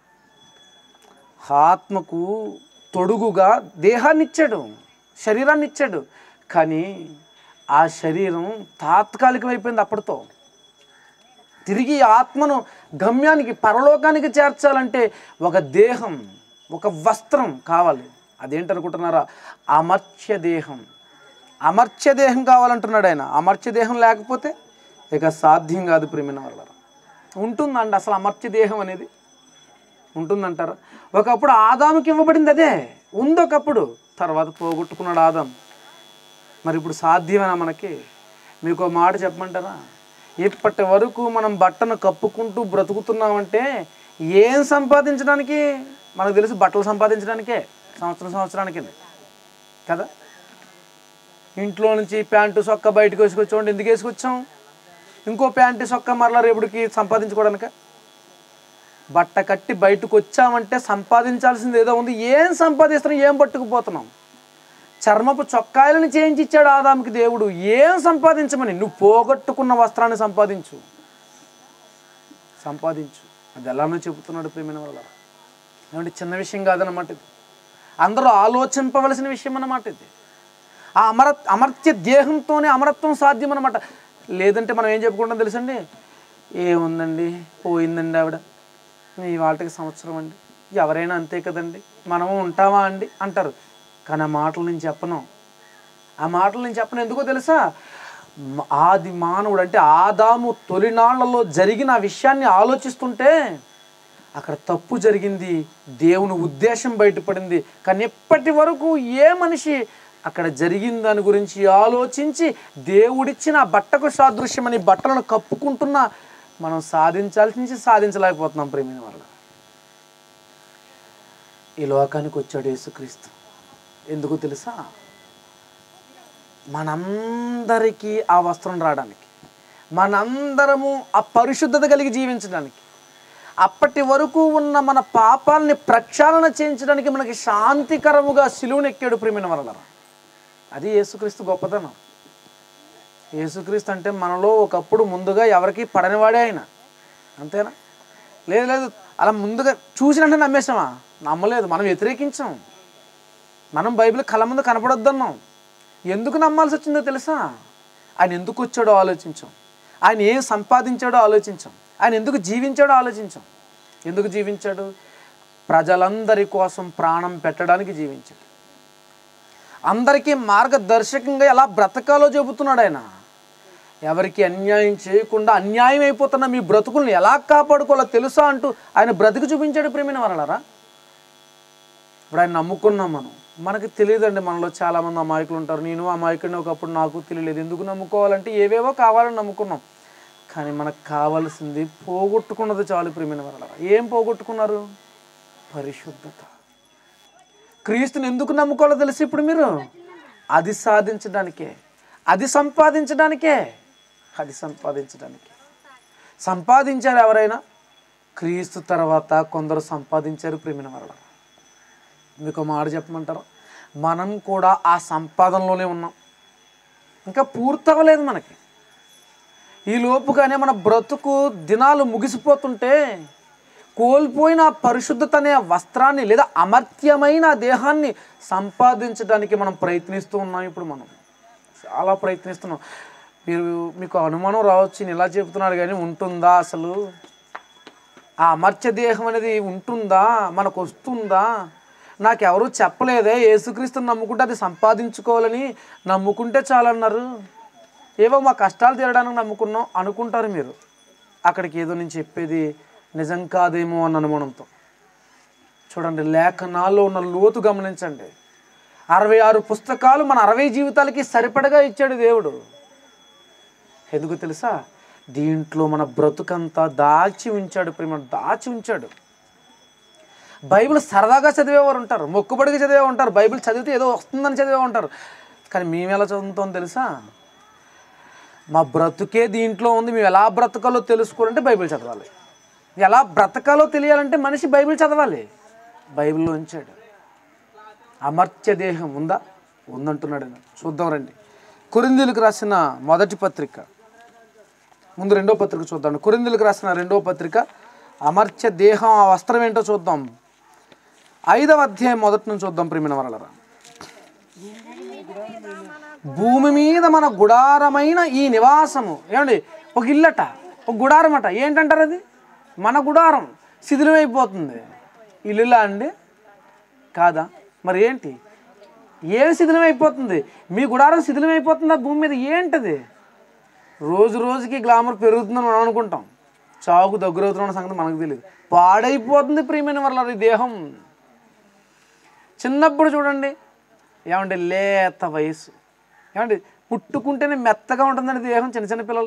ఆత్మకు తొడుగుగా దేహాన్ని ఇచ్చాడు శరీరాన్ని ఇచ్చాడు కానీ ఆ శరీరం తాత్కాలికమైపోయింది అప్పటితో తిరిగి ఈ ఆత్మను గమ్యానికి పరలోకానికి చేర్చాలంటే ఒక దేహం ఒక వస్త్రం కావాలి అదేంటనుకుంటున్నారా అమర్త్య దేహం అమర్త్య దేహం కావాలంటున్నాడు ఆయన అమర్త్య దేహం లేకపోతే ఇక సాధ్యం కాదు ప్రేమిన వల్ల ఉంటుందండి అసలు అమర్త్య దేహం అనేది ఉంటుందంటారా ఒకప్పుడు ఆదాముకి ఇవ్వబడింది అదే ఉంది ఒకప్పుడు తర్వాత పోగొట్టుకున్నాడు ఆదాం మరి ఇప్పుడు సాధ్యమేనా మనకి మీకు ఒక మాట చెప్పమంటారా ఇప్పటి వరకు మనం బట్టను కప్పుకుంటూ బ్రతుకుతున్నామంటే ఏం సంపాదించడానికి మనకు తెలుసు బట్టలు సంపాదించడానికే సంవత్సరం సంవత్సరానికి కదా ఇంట్లో నుంచి ప్యాంటు సొక్క బయటకు వేసుకొచ్చామంటే ఎందుకు వేసుకొచ్చాం ఇంకో ప్యాంటు సొక్క మరలా రేపుడికి సంపాదించుకోవడానిక బట్ట కట్టి బయటకు వచ్చామంటే సంపాదించాల్సింది ఏదో ఉంది ఏం సంపాదిస్తున్నాం ఏం పట్టుకుపోతున్నాం చర్మపు చొక్కాయలను చేయించి ఇచ్చాడు ఆదాముకి దేవుడు ఏం సంపాదించమని నువ్వు పోగొట్టుకున్న వస్త్రాన్ని సంపాదించు సంపాదించు అది ఎలానో చెబుతున్నాడు ప్రేమైన వల్ల ఏమంటే చిన్న విషయం కాదన్నమాట ఇది అందరూ ఆలోచింపవలసిన విషయం అన్నమాట ఇది ఆ అమర అమర్త్య దేహంతోనే అమరత్వం సాధ్యం అన్నమాట లేదంటే మనం ఏం చెప్పుకుంటాం తెలుసండి ఏముందండి పోయిందండి ఆవిడ ఈ వాళ్ళకి సంవత్సరం అండి ఎవరైనా అంతే కదండి మనము ఉంటామా అండి అంటారు కానీ ఆ మాటలు నేను చెప్పను ఆ మాటలు నేను చెప్పను ఎందుకో తెలుసా మ- ఆది మానవుడు అంటే ఆదాము తొలినాళ్లలో జరిగిన ఆ విషయాన్ని ఆలోచిస్తుంటే అక్కడ తప్పు జరిగింది దేవుని ఉద్దేశం బయటపడింది కానీ ఎప్పటి వరకు ఏ మనిషి అక్కడ జరిగిన దాని గురించి ఆలోచించి దేవుడిచ్చిన ఆ బట్టకు సాదృశ్యమని బట్టలను కప్పుకుంటున్నా మనం సాధించాల్సింది సాధించలేకపోతున్నాం ప్రేమిన వల్ల ఈ లోకానికి వచ్చాడు యేసుక్రీస్తు ఎందుకు తెలుసా మనందరికీ ఆ వస్త్రం రావడానికి మనందరము ఆ పరిశుద్ధత కలిగి జీవించడానికి అప్పటి వరకు ఉన్న మన పాపాలని ప్రక్షాళన చేయించడానికి మనకి శాంతికరముగా సిలువును ఎక్కాడు ప్రేమిన వలన అది యేసుక్రీస్తు గొప్పతనం యేసుక్రీస్తు అంటే మనలో ఒకప్పుడు ముందుగా ఎవరికి పడనివాడే ఆయన అంతేనా లేదు లేదు అలా ముందుగా చూసినట్టే నమ్మేసామా నమ్మలేదు మనం వ్యతిరేకించాం మనం బైబిల్ కళ్ళ ముందు కనపడొద్దన్నాం ఎందుకు నమ్మాల్సి వచ్చిందో తెలుసా ఆయన ఎందుకు వచ్చాడో ఆలోచించాం ఆయన ఏం సంపాదించాడో ఆలోచించాం ఆయన ఎందుకు జీవించాడో ఆలోచించాం ఎందుకు జీవించాడు ప్రజలందరి కోసం ప్రాణం పెట్టడానికి జీవించాడు అందరికీ మార్గదర్శకంగా ఎలా బ్రతకాలో చెబుతున్నాడు ఆయన ఎవరికి అన్యాయం చేయకుండా అన్యాయం అయిపోతున్న మీ బ్రతుకుల్ని ఎలా కాపాడుకోవాలో తెలుసా అంటూ ఆయన బ్రతికి చూపించాడు ప్రేమిన వరలరా ఇప్పుడు ఆయన నమ్ముకున్నాం మనం మనకి తెలియదండి మనలో చాలామంది అమాయకులు ఉంటారు నేను అమాయకుడిని ఒకప్పుడు నాకు తెలియలేదు ఎందుకు నమ్ముకోవాలంటే ఏవేవో కావాలని నమ్ముకున్నాం కానీ మనకు కావాల్సింది పోగొట్టుకున్నది చాలు ప్రేమిన వరలరా ఏం పోగొట్టుకున్నారు పరిశుద్ధత క్రీస్తుని ఎందుకు నమ్ముకోవాలో తెలిసి ఇప్పుడు మీరు అది సాధించడానికే అది సంపాదించడానికే అది సంపాదించడానికే సంపాదించారు ఎవరైనా క్రీస్తు తర్వాత కొందరు సంపాదించారు ప్రేమిన వరల మీకు ఒక మాట చెప్పమంటారా మనం కూడా ఆ సంపాదనలోనే ఉన్నాం ఇంకా పూర్తవ్వలేదు మనకి ఈ లోపుగానే మన బ్రతుకు దినాలు ముగిసిపోతుంటే కోల్పోయిన ఆ పరిశుద్ధత అనే వస్త్రాన్ని లేదా అమర్త్యమైన ఆ దేహాన్ని సంపాదించడానికి మనం ప్రయత్నిస్తూ ఉన్నాం ఇప్పుడు మనం చాలా ప్రయత్నిస్తున్నాం మీరు మీకు అనుమానం రావచ్చు నేను ఇలా చెప్తున్నాడు కానీ ఉంటుందా అసలు ఆ అమర్త్య దేహం అనేది ఉంటుందా మనకు వస్తుందా నాకెవరూ చెప్పలేదే యేసుక్రీస్తుని నమ్ముకుంటే అది సంపాదించుకోవాలని నమ్ముకుంటే చాలన్నారు ఏవో మా కష్టాలు తీరడానికి నమ్ముకున్నాం అనుకుంటారు మీరు అక్కడికి ఏదో నేను చెప్పేది నిజం కాదేమో అన్న అనుమానంతో చూడండి లేఖనాల్లో ఉన్న లోతు గమనించండి అరవై ఆరు పుస్తకాలు మన అరవై జీవితాలకి సరిపడగా ఇచ్చాడు దేవుడు ఎందుకు తెలుసా దీంట్లో మన బ్రతుకంతా దాచి ఉంచాడు ప్రేమ దాచి ఉంచాడు బైబిల్ సరదాగా చదివేవారు ఉంటారు మొక్కుబడిగా చదివే ఉంటారు బైబిల్ చదివితే ఏదో వస్తుందని చదివే ఉంటారు కానీ మేము ఎలా చదువుతాం తెలుసా మా బ్రతుకే దీంట్లో ఉంది మేము ఎలా బ్రతకాలో తెలుసుకోవాలంటే బైబిల్ చదవాలి ఎలా బ్రతకాలో తెలియాలంటే మనిషి బైబిల్ చదవాలి బైబిల్లో ఉంచాడు అమర్త్య దేహం ఉందా ఉందంటున్నాడు ఆయన. చూద్దాం రండి కురిందులకు రాసిన మొదటి పత్రిక ముందు రెండో పత్రిక చూద్దాం కురిందులకు రాసిన రెండో పత్రిక అమర్త్య దేహం ఆ వస్త్రం ఏంటో చూద్దాం ఐదవ అధ్యాయం మొదటి నుంచి చూద్దాం ప్రేమిన వరలరా భూమి మీద మన గుడారమైన ఈ నివాసము ఏమండి ఒక ఇల్లట ఒక గుడారం అట ఏంటంటారు అది మన గుడారం శిథిలమైపోతుంది ఇల్లులా అండి కాదా మరి ఏంటి ఏం శిథిలమైపోతుంది మీ గుడారం శిథిలమైపోతుందా భూమి మీద ఏంటది రోజు రోజుకి గ్లామర్ పెరుగుతుందని మనం అనుకుంటాం చావుకు దగ్గరవుతున్న సంగతి మనకు తెలియదు పాడైపోతుంది ప్రియమైన వాళ్ళ ఈ దేహం చిన్నప్పుడు చూడండి ఏమంటే లేత వయసు ఏమంటే పుట్టుకుంటేనే మెత్తగా ఉంటుందండి దేహం చిన్న చిన్న పిల్లలు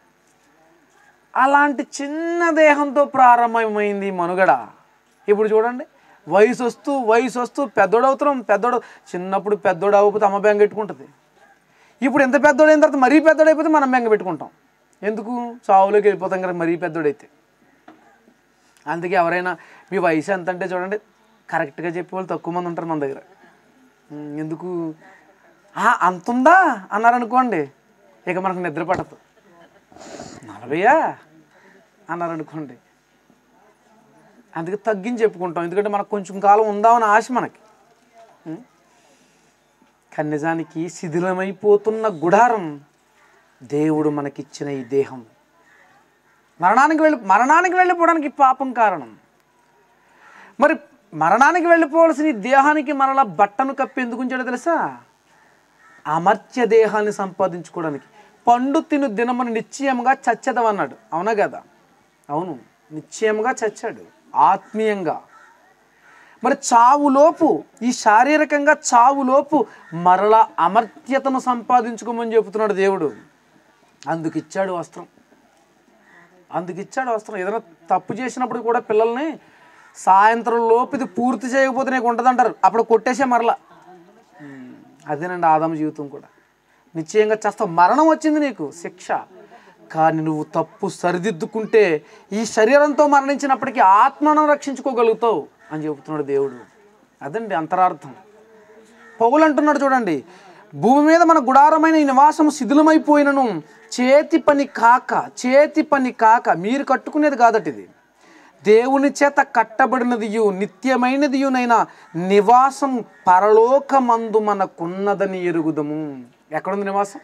అలాంటి చిన్న దేహంతో ప్రారంభమైంది ఈ మనుగడ ఇప్పుడు చూడండి వయసు వస్తూ వయసు వస్తూ పెద్దోడవుతున్నాం పెద్దోడు చిన్నప్పుడు పెద్దోడు అవ్వకపోతే అమ్మ బెంగ పెట్టుకుంటుంది ఇప్పుడు ఎంత పెద్దోడు అయిన తర్వాత మరీ పెద్దోడైపోతే మనం బెంగ పెట్టుకుంటాం ఎందుకు చావులోకి వెళ్ళిపోతాం కదా మరీ పెద్దోడైతే అందుకే ఎవరైనా మీ వయసు ఎంత అంటే చూడండి కరెక్ట్గా చెప్పే వాళ్ళు తక్కువ మంది ఉంటారు మన దగ్గర ఉమ్, ఎందుకు "ఆ, అంతుందా అన్నారనుకోండి ఇక మనకు నిద్ర పడదు నలభైయా అన్నారనుకోండి అందుకే తగ్గించి చెప్పుకుంటాం ఎందుకంటే మనకు కొంచెం కాలం ఉందామని ఆశ మనకి ఉం? కానీ నిజానికి శిథిలమైపోతున్న గుడారం దేవుడు మనకిచ్చిన ఈ దేహం మరణానికి వెళ్ళి మరణానికి వెళ్ళిపోవడానికి పాపం కారణం మరి మరణానికి వెళ్ళిపోవలసిన ఈ దేహానికి మరలా బట్టను కప్పి ఎందుకు ఉంచాడో తెలుసా అమర్త్య దేహాన్ని సంపాదించుకోవడానికి పండు తిను దినమును నిశ్చయంగా చచ్చదవన్నాడు అవునా కదా అవును నిశ్చయంగా చచ్చాడు ఆత్మీయంగా మరి చావులోపు ఈ శారీరకంగా చావులోపు మరలా అమర్త్యతను సంపాదించుకోమని చెబుతున్నాడు దేవుడు అందుకు ఇచ్చాడు వస్త్రం అందుకు ఇచ్చాడు వస్త్రం ఏదైనా తప్పు చేసినప్పుడు కూడా పిల్లల్ని సాయంత్రం లోపు ఇది పూర్తి చేయకపోతే నీకు ఉంటుందంటారు అప్పుడు కొట్టేసే మరలా ఉమ్, అదేనండి ఆదాము జీవితం కూడా నిశ్చయంగా చేస్తావు మరణం వచ్చింది నీకు శిక్ష కానీ నువ్వు తప్పు సరిదిద్దుకుంటే ఈ శరీరంతో మరణించినప్పటికీ ఆత్మను రక్షించుకోగలుగుతావు అని చెబుతున్నాడు దేవుడు అదండి అంతరార్థం పౌలు అంటున్నాడు చూడండి భూమి మీద మన గుడారమైన ఈ నివాసం శిథిలమైపోయినను చేతి పని కాక చేతి పని కాక మీరు కట్టుకునేది కాదట ఇది దేవుని చేత కట్టబడినదియు నిత్యమైనదియునైనా నివాసం పరలోకమందు మనకున్నదని ఎరుగుదము ఎక్కడుంది నివాసం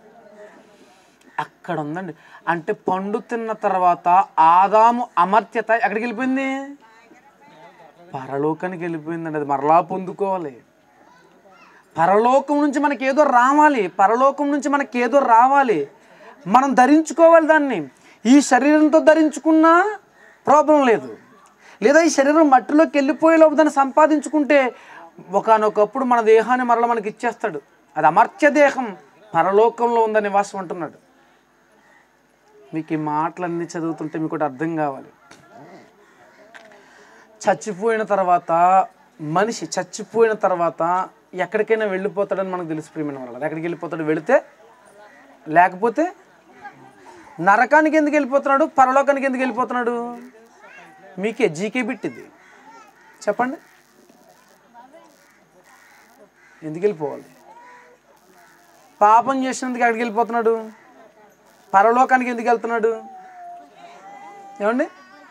అక్కడ ఉందండి అంటే పండు తిన్న తర్వాత ఆదాము అమర్త్యత ఎక్కడికి వెళ్ళిపోయింది పరలోకానికి వెళ్ళిపోయిందండి అది మరలా పొందుకోవాలి పరలోకం నుంచి మనకి ఏదో రావాలి పరలోకం నుంచి మనకి ఏదో రావాలి మనం ధరించుకోవాలి దాన్ని ఈ శరీరంతో ధరించుకున్నా ప్రాబ్లం లేదు లేదా ఈ శరీరం మట్టిలోకి వెళ్ళిపోయేలోపు దాన్ని సంపాదించుకుంటే ఒకనొకప్పుడు మన దేహాన్ని మరల మనకి ఇచ్చేస్తాడు అది అమర్త్య దేహం పరలోకంలో ఉందని నివాసం అంటున్నాడు మీకు ఈ మాటలన్నీ చదువుతుంటే మీకు ఒకటి అర్థం కావాలి చచ్చిపోయిన తర్వాత మనిషి చచ్చిపోయిన తర్వాత ఎక్కడికైనా వెళ్ళిపోతాడని మనకు తెలిసి ప్రియమైన వాళ్ళు ఎక్కడికి వెళ్ళిపోతాడు వెళితే లేకపోతే నరకానికి ఎందుకు వెళ్ళిపోతున్నాడు పరలోకానికి ఎందుకు వెళ్ళిపోతున్నాడు మీకే జీకే బిట్ ఇది చెప్పండి ఎందుకు వెళ్ళిపోవాలి పాపం చేసినందుకు ఎక్కడికి వెళ్ళిపోతున్నాడు పరలోకానికి ఎందుకు వెళ్తున్నాడు ఏమండి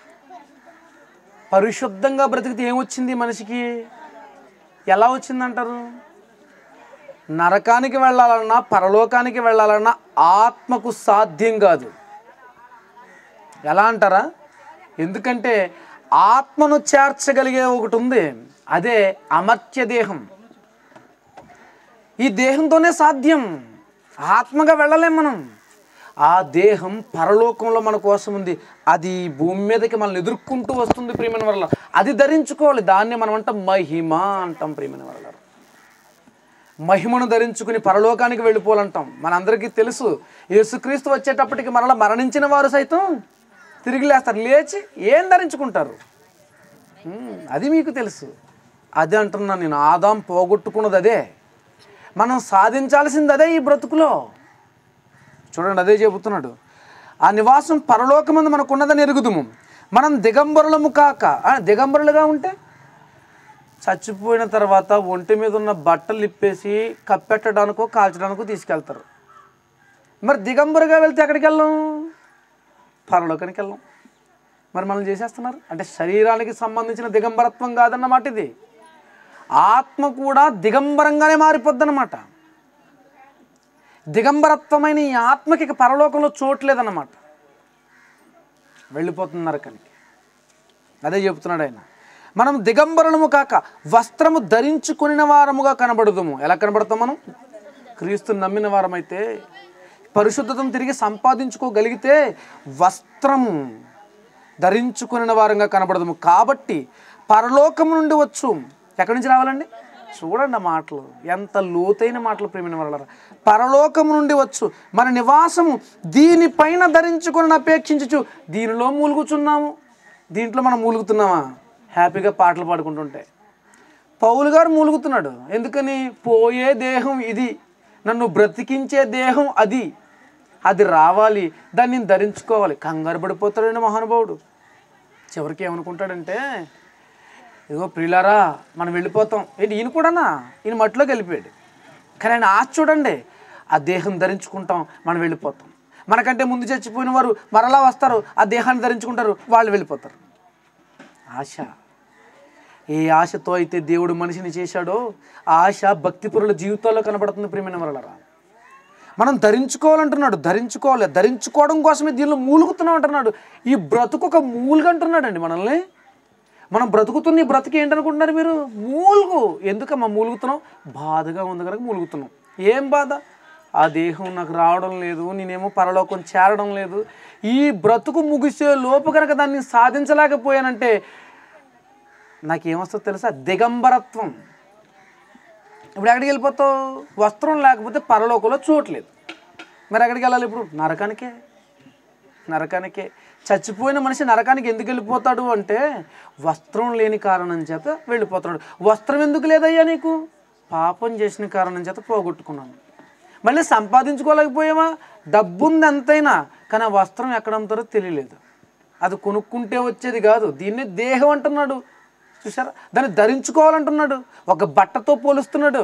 పరిశుద్ధంగా బ్రతికితే ఏమొచ్చింది మనిషికి ఎలా వచ్చిందంటారు నరకానికి వెళ్ళాలన్నా పరలోకానికి వెళ్ళాలన్నా ఆత్మకు సాధ్యం కాదు ఎలా అంటారా ఎందుకంటే ఆత్మను చేర్చగలిగే ఒకటి ఉంది అదే అమర్త్య దేహం ఈ దేహంతోనే సాధ్యం ఆత్మగా వెళ్ళలేం మనం ఆ దేహం పరలోకంలో మన కోసం ఉంది అది ఈ భూమి మీదకి మనల్ని ఎదుర్కొంటూ వస్తుంది ప్రియమైన వల్ల అది ధరించుకోవాలి దాన్ని మనం అంటాం మహిమ అంటాం ప్రియమైన వల్ల మహిమను ధరించుకుని పరలోకానికి వెళ్ళిపోవాలంటాం మనందరికీ తెలుసు యేసుక్రీస్తు వచ్చేటప్పటికి మరలా మరణించిన వారు సైతం తిరిగి లేస్తారు లేచి ఏం ధరించుకుంటారు ఉమ్, అది మీకు తెలుసు అదే అంటున్నాను నేను ఆదాం పోగొట్టుకున్నది అదే మనం సాధించాల్సింది అదే ఈ బ్రతుకులో చూడండి అదే చెబుతున్నాడు ఆ నివాసం పరలోకమందు మనకు ఉన్నదని ఎరుగుదుము మనం దిగంబరులము కాక ఆ, దిగంబరులుగా ఉంటే చచ్చిపోయిన తర్వాత ఒంటి మీద ఉన్న బట్టలు ఇప్పేసి కప్పెట్టడానికో కాల్చడానికో తీసుకెళ్తారు మరి దిగంబరుగా వెళ్తే ఎక్కడికి వెళ్ళాం పరలోకానికి వెళ్ళాం మరి మనం చేసేస్తున్నారు అంటే శరీరానికి సంబంధించిన దిగంబరత్వం కాదన్నమాట ఇది ఆత్మ కూడా దిగంబరంగానే మారిపోద్దన్నమాట దిగంబరత్వమైన ఈ ఆత్మకి ఇక పరలోకంలో చోటు లేదన్నమాట వెళ్ళిపోతుంది నరకానికి అదే చెప్తున్నాడు ఆయన మనం దిగంబరులము కాక వస్త్రము ధరించుకుని వారముగా కనబడుదుము ఎలా కనబడతాం మనం క్రీస్తుని నమ్మిన వారమైతే పరిశుద్ధతను తిరిగి సంపాదించుకోగలిగితే వస్త్రము ధరించుకుని వారంగా కనబడదుము కాబట్టి పరలోకము నుండి వచ్చు ఎక్కడి నుంచి రావాలండి చూడండి ఆ మాటలు ఎంత లోతైన మాటలు ప్రేమిన వాళ్ళ పరలోకము నుండి వచ్చు మన నివాసము దీనిపైన ధరించుకొని అపేక్షించచ్చు దీనిలో మూలుగుచున్నాము దీంట్లో మనం మూలుగుతున్నామా హ్యాపీగా పాటలు పాడుకుంటుంటే పౌలు గారు మూలుగుతున్నాడు ఎందుకని పోయే దేహం ఇది నన్ను బ్రతికించే దేహం అది అది రావాలి దాన్ని నేను ధరించుకోవాలి కంగారు పడిపోతాడండి మహానుభావుడు చివరికి ఏమనుకుంటాడంటే ఇదిగో ప్రియులారా మనం వెళ్ళిపోతాం ఏంటి ఈయన కూడానా ఈయన మట్టిలోకి వెళ్ళిపోయాడు కానీ ఆయన ఆశ చూడండి ఆ దేహం ధరించుకుంటాం మనం వెళ్ళిపోతాం మనకంటే ముందు చచ్చిపోయిన వారు మరలా వస్తారు ఆ దేహాన్ని ధరించుకుంటారు వాళ్ళు వెళ్ళిపోతారు ఆశ ఏ ఆశతో అయితే దేవుడు మనిషిని చేశాడో ఆ ఆశ భక్తిపరుల జీవితాల్లో కనబడుతుంది ప్రియమైన వరలరా మనం ధరించుకోవాలంటున్నాడు ధరించుకోవాలి ధరించుకోవడం కోసమే దీనిలో మూలుగుతున్నాం అంటున్నాడు ఈ బ్రతుకు ఒక మూలుగు అంటున్నాడండి మనల్ని మనం బ్రతుకుతున్న ఈ బ్రతుకు ఏంటనుకుంటున్నారు మీరు మూలుగు ఎందుకమ్మా మూలుగుతున్నాం బాధగా ఉంది కనుక మూలుగుతున్నాం ఏం బాధ ఆ దేహం నాకు రావడం లేదు నేనేమో పరలోకం చేరడం లేదు ఈ బ్రతుకు ముగిసే లోపు కనుక దాన్ని సాధించలేకపోయానంటే నాకేమొస్తుందో తెలుసా దిగంబరత్వం ఇప్పుడు ఎక్కడికి వెళ్ళిపోతావు వస్త్రం లేకపోతే పరలోకంలో చోట్లేదు మరి ఎక్కడికి వెళ్ళాలి ఇప్పుడు నరకానికే నరకానికే చచ్చిపోయిన మనిషి నరకానికి ఎందుకు వెళ్ళిపోతాడు అంటే వస్త్రం లేని కారణం చేత వెళ్ళిపోతాడు వస్త్రం ఎందుకు లేదయ్యా నీకు పాపం చేసిన కారణం చేత పోగొట్టుకున్నాను మళ్ళీ సంపాదించుకోలేకపోయామా డబ్బుంది ఎంతైనా కానీ ఆ వస్త్రం ఎక్కడ అమ్ముతారో తెలియలేదు అది కొనుక్కుంటే వచ్చేది కాదు దీన్ని దేహం అంటున్నాడు చూసారా దాన్ని ధరించుకోవాలంటున్నాడు ఒక బట్టతో పోలుస్తున్నాడు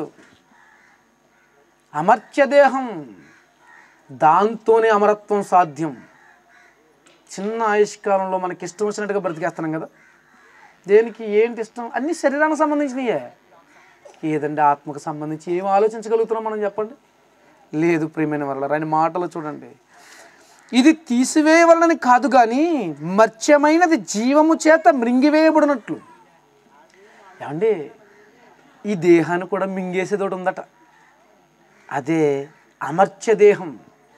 అమర్త్య దేహం దాంతోనే అమరత్వం సాధ్యం చిన్న ఆయుష్కాలంలో మనకి ఇష్టం వచ్చినట్టుగా బ్రతికేస్తున్నాం కదా దేనికి ఏంటి ఇష్టం అన్ని శరీరానికి సంబంధించినయే ఏదండి ఆత్మకు సంబంధించి ఏం ఆలోచించగలుగుతున్నాం మనం చెప్పండి లేదు ప్రియమైన వల్ల ఆయన మాటలు చూడండి ఇది తీసివేయవలనని కాదు కానీ మత్స్యమైనది జీవము చేత మృంగివేయబడినట్లు ఏమండి ఈ దేహాన్ని కూడా మింగేసేది ఒకటి ఉందట అదే అమర్త్య దేహం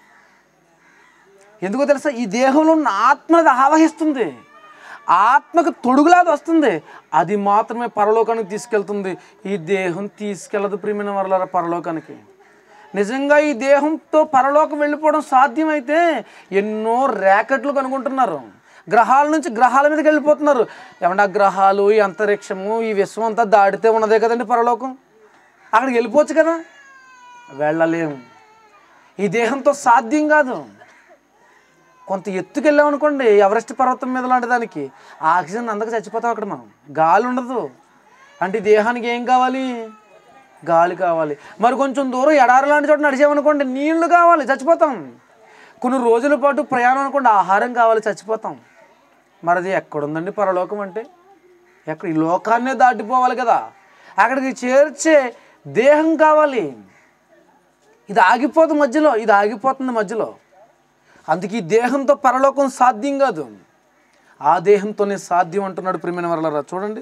ఎందుకో తెలుసా ఈ దేహంలో ఉన్న ఆత్మ అది ఆవహిస్తుంది ఆత్మకు తొడుగులాది వస్తుంది అది మాత్రమే పరలోకానికి తీసుకెళ్తుంది ఈ దేహం తీసుకెళ్ళదు ప్రియమైన వరల పరలోకానికి నిజంగా ఈ దేహంతో పరలోకం వెళ్ళిపోవడం సాధ్యమైతే ఎన్నో ర్యాకెట్లు కనుక్కుంటున్నారు గ్రహాల నుంచి గ్రహాల మీదకి వెళ్ళిపోతున్నారు ఏమన్నా గ్రహాలు ఈ అంతరిక్షము ఈ విశ్వం అంతా దాడితే ఉన్నదే కదండి పరలోకం అక్కడికి వెళ్ళిపోవచ్చు కదా వెళ్ళలేము ఈ దేహంతో సాధ్యం కాదు కొంత ఎత్తుకు వెళ్ళామనుకోండి ఎవరెస్ట్ పర్వతం మీద లాంటి దానికి ఆక్సిజన్ అందక చచ్చిపోతాం అక్కడ మనం గాలి ఉండదు అంటే ఈ దేహానికి ఏం కావాలి గాలి కావాలి మరి కొంచెం దూరం ఎడారి లాంటి చోట నడిచామనుకోండి నీళ్లు కావాలి చచ్చిపోతాం కొన్ని రోజుల పాటు ప్రయాణం అనుకోండి ఆహారం కావాలి చచ్చిపోతాం మరి అది ఎక్కడుందండి పరలోకం అంటే ఎక్కడ ఈ లోకాన్నే దాటిపోవాలి కదా అక్కడికి చేర్చే దేహం కావాలి ఇది ఆగిపోతుంది మధ్యలో ఇది ఆగిపోతుంది మధ్యలో అందుకే ఈ దేహంతో పరలోకం సాధ్యం కాదు ఆ దేహంతోనే సాధ్యం అంటున్నాడు ప్రియమైన వరలరా చూడండి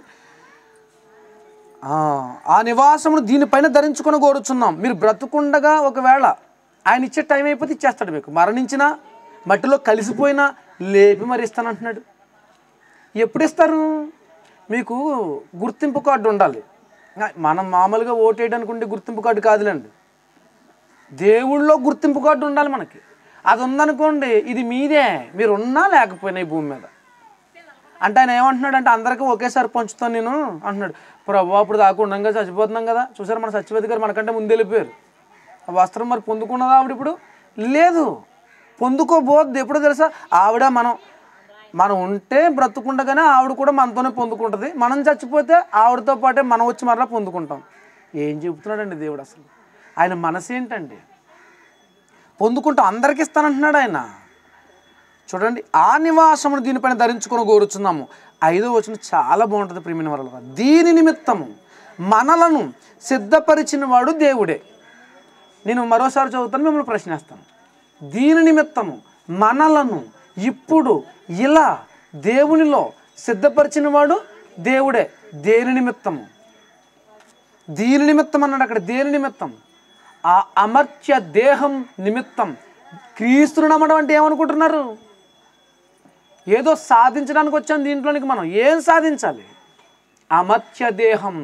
ఆ, ఆ నివాసమును దీనిపైన ధరించుకొని కోరుచున్నాం మీరు బ్రతుకుండగా ఒకవేళ ఆయన ఇచ్చే టైం అయిపోతే ఇచ్చేస్తాడు మీకు మరణించినా మట్టిలో కలిసిపోయినా లేపి మరి ఇస్తానంటున్నాడు ఎప్పుడు ఇస్తారు మీకు గుర్తింపు కార్డు ఉండాలి మనం మామూలుగా ఓటేయడానికి ఉండే గుర్తింపు కార్డు కాదులేండి దేవుళ్ళో గుర్తింపు కార్డు ఉండాలి మనకి అది ఉందనుకోండి ఇది మీదే మీరు ఉన్నా లేకపోయినా ఈ భూమి మీద అంటే ఆయన ఏమంటున్నాడు అంటే అందరికీ ఒకేసారి పంచుతాను నేను అంటున్నాడు ప్రభు అప్పుడు దాకా ఉండంగా చచ్చిపోతున్నాం కదా చూసారు మన సత్యవతి గారు మనకంటే ముందు వెళ్ళిపోయారు ఆ వస్త్రం మరి పొందుకున్నదా ఆవిడ ఇప్పుడు లేదు పొందుకోబోద్ది ఎప్పుడో తెలుసా ఆవిడ మనం మనం ఉంటే బ్రతుకుండగానే ఆవిడ కూడా మనతోనే పొందుకుంటుంది మనం చచ్చిపోతే ఆవిడతో పాటే మనం వచ్చి మరలా పొందుకుంటాం ఏం చెబుతున్నాడండి దేవుడు అసలు ఆయన మనసు ఏంటండి పొందుకుంటాం అందరికి ఇస్తానంటున్నాడు ఆయన చూడండి ఆ నివాసమును దీనిపైన ధరించుకొని కోరుచున్నాము ఐదో వచనం చాలా బాగుంటుంది ప్రియమైన వరల దీని నిమిత్తము మనలను సిద్ధపరిచిన వాడు దేవుడే నేను మరోసారి చదువుతాను మిమ్మల్ని ప్రశ్నిస్తాను దీని నిమిత్తము మనలను ఇప్పుడు ఇలా దేవునిలో సిద్ధపరిచిన వాడు దేవుడే దేని నిమిత్తము దీని నిమిత్తం అన్నాడు అక్కడ దేని నిమిత్తం ఆ అమర్త్య దేహం నిమిత్తం క్రీస్తుని నమ్మడం అంటే ఏమనుకుంటున్నారు ఏదో సాధించడానికి వచ్చాం దీంట్లోనికి మనం ఏం సాధించాలి అమర్త్య దేహం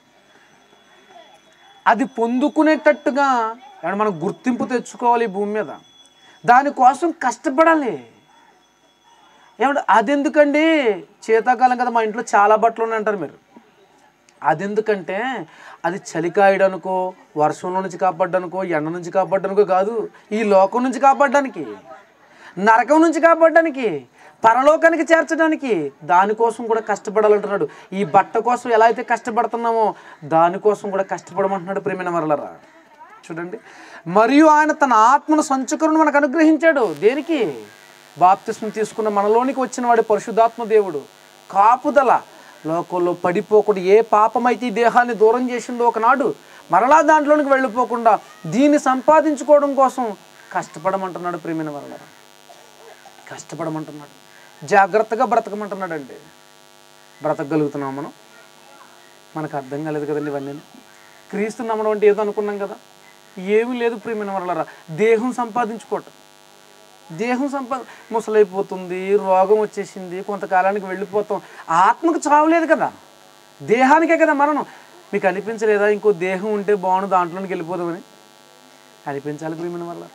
అది పొందుకునేటట్టుగా ఏమన్నా మనం గుర్తింపు తెచ్చుకోవాలి ఈ భూమి మీద దానికోసం కష్టపడాలి ఏమంటే అదెందుకండి శీతాకాలం కదా మా ఇంట్లో చాలా బట్టలు ఉన్నాయి అంటారు మీరు అదెందుకంటే అది చలి కాయడానికో వర్షంలో నుంచి కాపాడడానికో ఎండ నుంచి కాపాడడానికో కాదు ఈ లోకం నుంచి కాపాడడానికి నరకం నుంచి కాపాడడానికి పరలోకానికి చేర్చడానికి దానికోసం కూడా కష్టపడాలంటున్నాడు ఈ బట్ట కోసం ఎలా అయితే కష్టపడుతున్నామో దానికోసం కూడా కష్టపడమంటున్నాడు ప్రేమైన మరలరా చూడండి మరియు ఆయన తన ఆత్మను సంచుకరును మనకు అనుగ్రహించాడు దేనికి బాప్తిస్మ తీసుకున్న మనలోనికి వచ్చిన వాడి పరిశుద్ధాత్మ దేవుడు కాపుదల లోకంలో పడిపోకుండా ఏ పాపమైతే ఈ దేహాన్ని దూరం చేసిందో ఒకనాడు మరలా దాంట్లోనికి వెళ్ళిపోకుండా దీన్ని సంపాదించుకోవడం కోసం కష్టపడమంటున్నాడు ప్రేమైన వరలరా కష్టపడమంటున్నాడు జాగ్రత్తగా బ్రతకమంటున్నాడు అండి బ్రతకగలుగుతున్నాం మనం మనకు అర్థం కాలేదు కదండి ఇవన్నీ క్రీస్తు నమ్మడం అంటే ఏదో అనుకున్నాం కదా ఏమీ లేదు ప్రియమైన వరలరా దేహం సంపాదించుకోవటం దేహం సంపా ముసలైపోతుంది రోగం వచ్చేసింది కొంతకాలానికి వెళ్ళిపోతాం ఆత్మకు చావలేదు కదా దేహానికే కదా మరణం మీకు అనిపించలేదా ఇంకో దేహం ఉంటే బాగుండు దాంట్లోనికి వెళ్ళిపోదామని అనిపించాలి ప్రియమైన వల్ల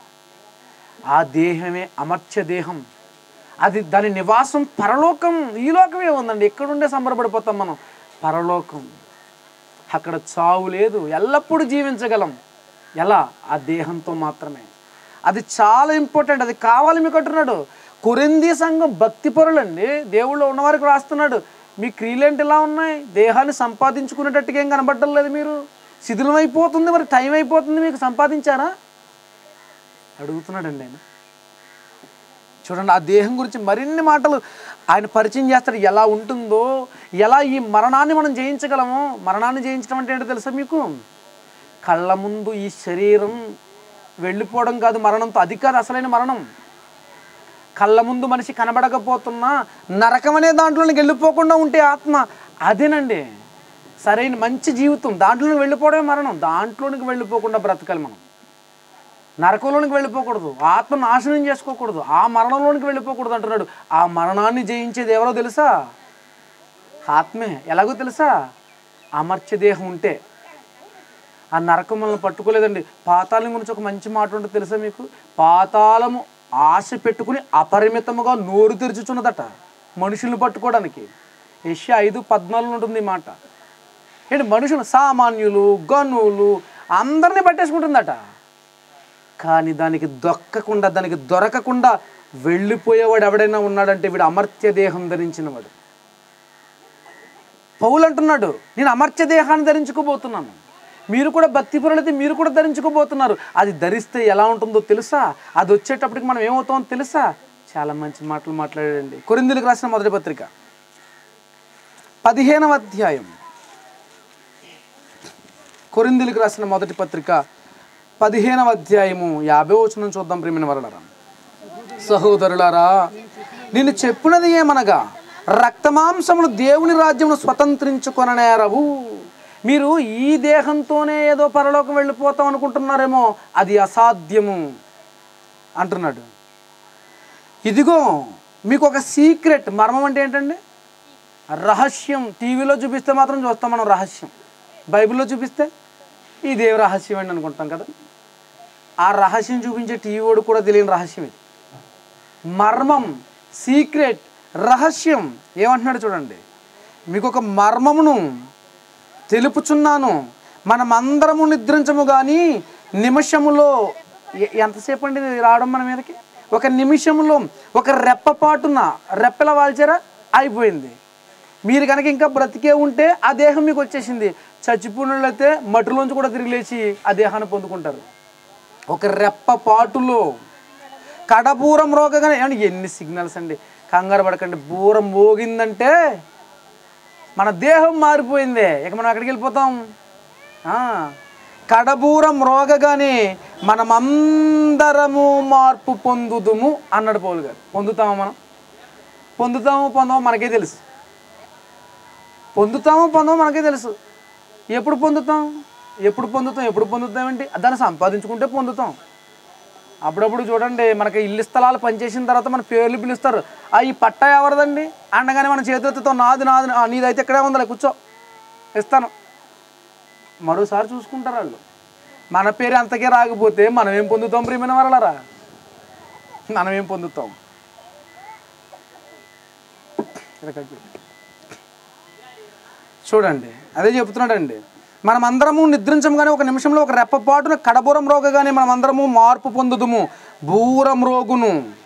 ఆ దేహమే అమర్త్య దేహం అది దాని నివాసం పరలోకం ఈ లోకమే ఉందండి ఎక్కడుండే సంబరపడిపోతాం మనం పరలోకం అక్కడ చావు లేదు ఎల్లప్పుడూ జీవించగలం ఎలా ఆ దేహంతో మాత్రమే అది చాలా ఇంపార్టెంట్ అది కావాలి మీకు అంటున్నాడు కొరింది సంఘం భక్తి పరులండి దేవుళ్ళు ఉన్నవారికి రాస్తున్నాడు మీ క్రియలేంటి ఇలా ఉన్నాయి దేహాన్ని సంపాదించుకునేటట్టుగా ఏం కనబడటం లేదు మీరు శిథిలం అయిపోతుంది మరి టైం అయిపోతుంది మీకు సంపాదించారా అడుగుతున్నాడండి ఆయన చూడండి ఆ దేహం గురించి మరిన్ని మాటలు ఆయన పరిచయం చేస్తాడు ఎలా ఉంటుందో ఎలా ఈ మరణాన్ని మనం జయించగలము మరణాన్ని జయించడం అంటే ఏంటో తెలుసా మీకు కళ్ళ ముందు ఈ శరీరం వెళ్ళిపోవడం కాదు మరణంతో అది కాదు అసలైన మరణం కళ్ళ ముందు మనిషి కనబడకపోతున్నా నరకం అనే దాంట్లోనికి వెళ్ళిపోకుండా ఉంటే ఆత్మ అదేనండి సరైన మంచి జీవితం దాంట్లోనికి వెళ్ళిపోవడమే మరణం దాంట్లోనికి వెళ్ళిపోకుండా బ్రతకాలి మనం నరకంలోనికి వెళ్ళిపోకూడదు ఆత్మ నాశనం చేసుకోకూడదు ఆ మరణంలోనికి వెళ్ళిపోకూడదు అంటున్నాడు ఆ మరణాన్ని జయించేది ఎవరో తెలుసా ఆత్మే ఎలాగో తెలుసా అమర్త్య దేహం ఉంటే ఆ నరకం మనల్ని పట్టుకోలేదండి పాతాళం గురించి ఒక మంచి మాట ఉంటుంది తెలుసా మీకు పాతాళము ఆశ పెట్టుకుని అపరిమితముగా నోరు తెరుచుచున్నదట మనుషుల్ని పట్టుకోవడానికి యష్యా ఐదు పద్నాలుగు ఉంటుంది ఈ మాట ఏంటి మనుషులు సామాన్యులు గనులు అందరినీ పట్టేసుకుంటుందట కానీ దానికి దొక్కకుండా దానికి దొరకకుండా వెళ్ళిపోయేవాడు ఎవడైనా ఉన్నాడంటే వీడు అమర్త్య దేహం ధరించినవాడు పౌలు అంటున్నాడు నేను అమర్త్య దేహాన్ని ధరించుకోబోతున్నాను మీరు కూడా భక్తిపరులైతే మీరు కూడా ధరించుకోబోతున్నారు అది ధరిస్తే ఎలా ఉంటుందో తెలుసా అది వచ్చేటప్పటికి మనం ఏమవుతామో తెలుసా చాలా మంచి మాటలు మాట్లాడండి కొరిందులకు రాసిన మొదటి పత్రిక పదిహేనవ అధ్యాయం కొరిందులకు రాసిన మొదటి పత్రిక పదిహేనవ అధ్యాయము యాభై వచనం చూద్దాం ప్రేమిన వరలరా సహోదరులారా నేను చెప్పినది ఏమనగా రక్తమాంసములు దేవుని రాజ్యమును స్వతంత్రించుకొననేరవు మీరు ఈ దేహంతోనే ఏదో పరలోకం వెళ్ళిపోతాం అనుకుంటున్నారేమో అది అసాధ్యము అంటున్నాడు ఇదిగో మీకు ఒక సీక్రెట్ మర్మం అంటే ఏంటండి రహస్యం టీవీలో చూపిస్తే మాత్రం చూస్తాం మనం రహస్యం బైబిల్లో చూపిస్తే ఈ దేవ రహస్యం అండి అనుకుంటాం కదా ఆ రహస్యం చూపించే టీవీ వాడు కూడా తెలియని రహస్యం ఇది మర్మం సీక్రెట్ రహస్యం ఏమంటున్నాడు చూడండి మీకు ఒక మర్మమును తెలుపుచున్నాను మనమందరము నిద్రించము కానీ నిమిషములో ఎ- ఎంతసేపు అండి ఇది రావడం మన మీదకి ఒక నిమిషంలో ఒక రెప్పపాటున రెప్పెల వాల్చారా అయిపోయింది మీరు కనుక ఇంకా బ్రతికే ఉంటే ఆ దేహం మీకు వచ్చేసింది చచ్చిపోయినట్లయితే మట్టిలోంచి కూడా తిరిగి లేచి ఆ దేహాన్ని పొందుకుంటారు ఒక రెప్పపాటులో కడబూరం రోగగానే ఏమండి ఎన్ని సిగ్నల్స్ అండి కంగారు పడకండి బూరం మోగిందంటే మన దేహం మారిపోయిందే ఇక మనం ఎక్కడికి వెళ్ళిపోతాం ఆ, కడబూరం రోగగానే మనమందరము మార్పు పొందుదుము అన్నాడు పౌలు గారు పొందుతామా మనం పొందుతాము పొందమో మనకే తెలుసు పొందుతామో పొందమో మనకే తెలుసు ఎప్పుడు పొందుతాం ఎప్పుడు పొందుతాం ఎప్పుడు పొందుతాం ఏంటి దాన్ని సంపాదించుకుంటే పొందుతాం అప్పుడప్పుడు చూడండి మనకి ఇల్లు స్థలాలు పనిచేసిన తర్వాత మన పేర్లు పిలుస్తారు ఆ ఈ పట్టా ఎవరిదండి అనగానే మన చేతితో నాది నాది ఆ, నీదైతే ఇక్కడే ఉందిలే కూర్చో ఇస్తాను మరోసారి చూసుకుంటారు వాళ్ళు మన పేరు అంతకే రాకపోతే మనం ఏం పొందుతాం ప్రియమైన వరలరా మనం ఏం పొందుతాం ఇక్కడ కట్ చేయి. చూడండి అదే చెప్తున్నాడండి మనమందరము నిద్రించంగానే ఒక నిమిషంలో ఒక రెప్పపాటున కడబూరం రోగగానే మనమందరము మార్పు పొందుదుము బూరం రోగును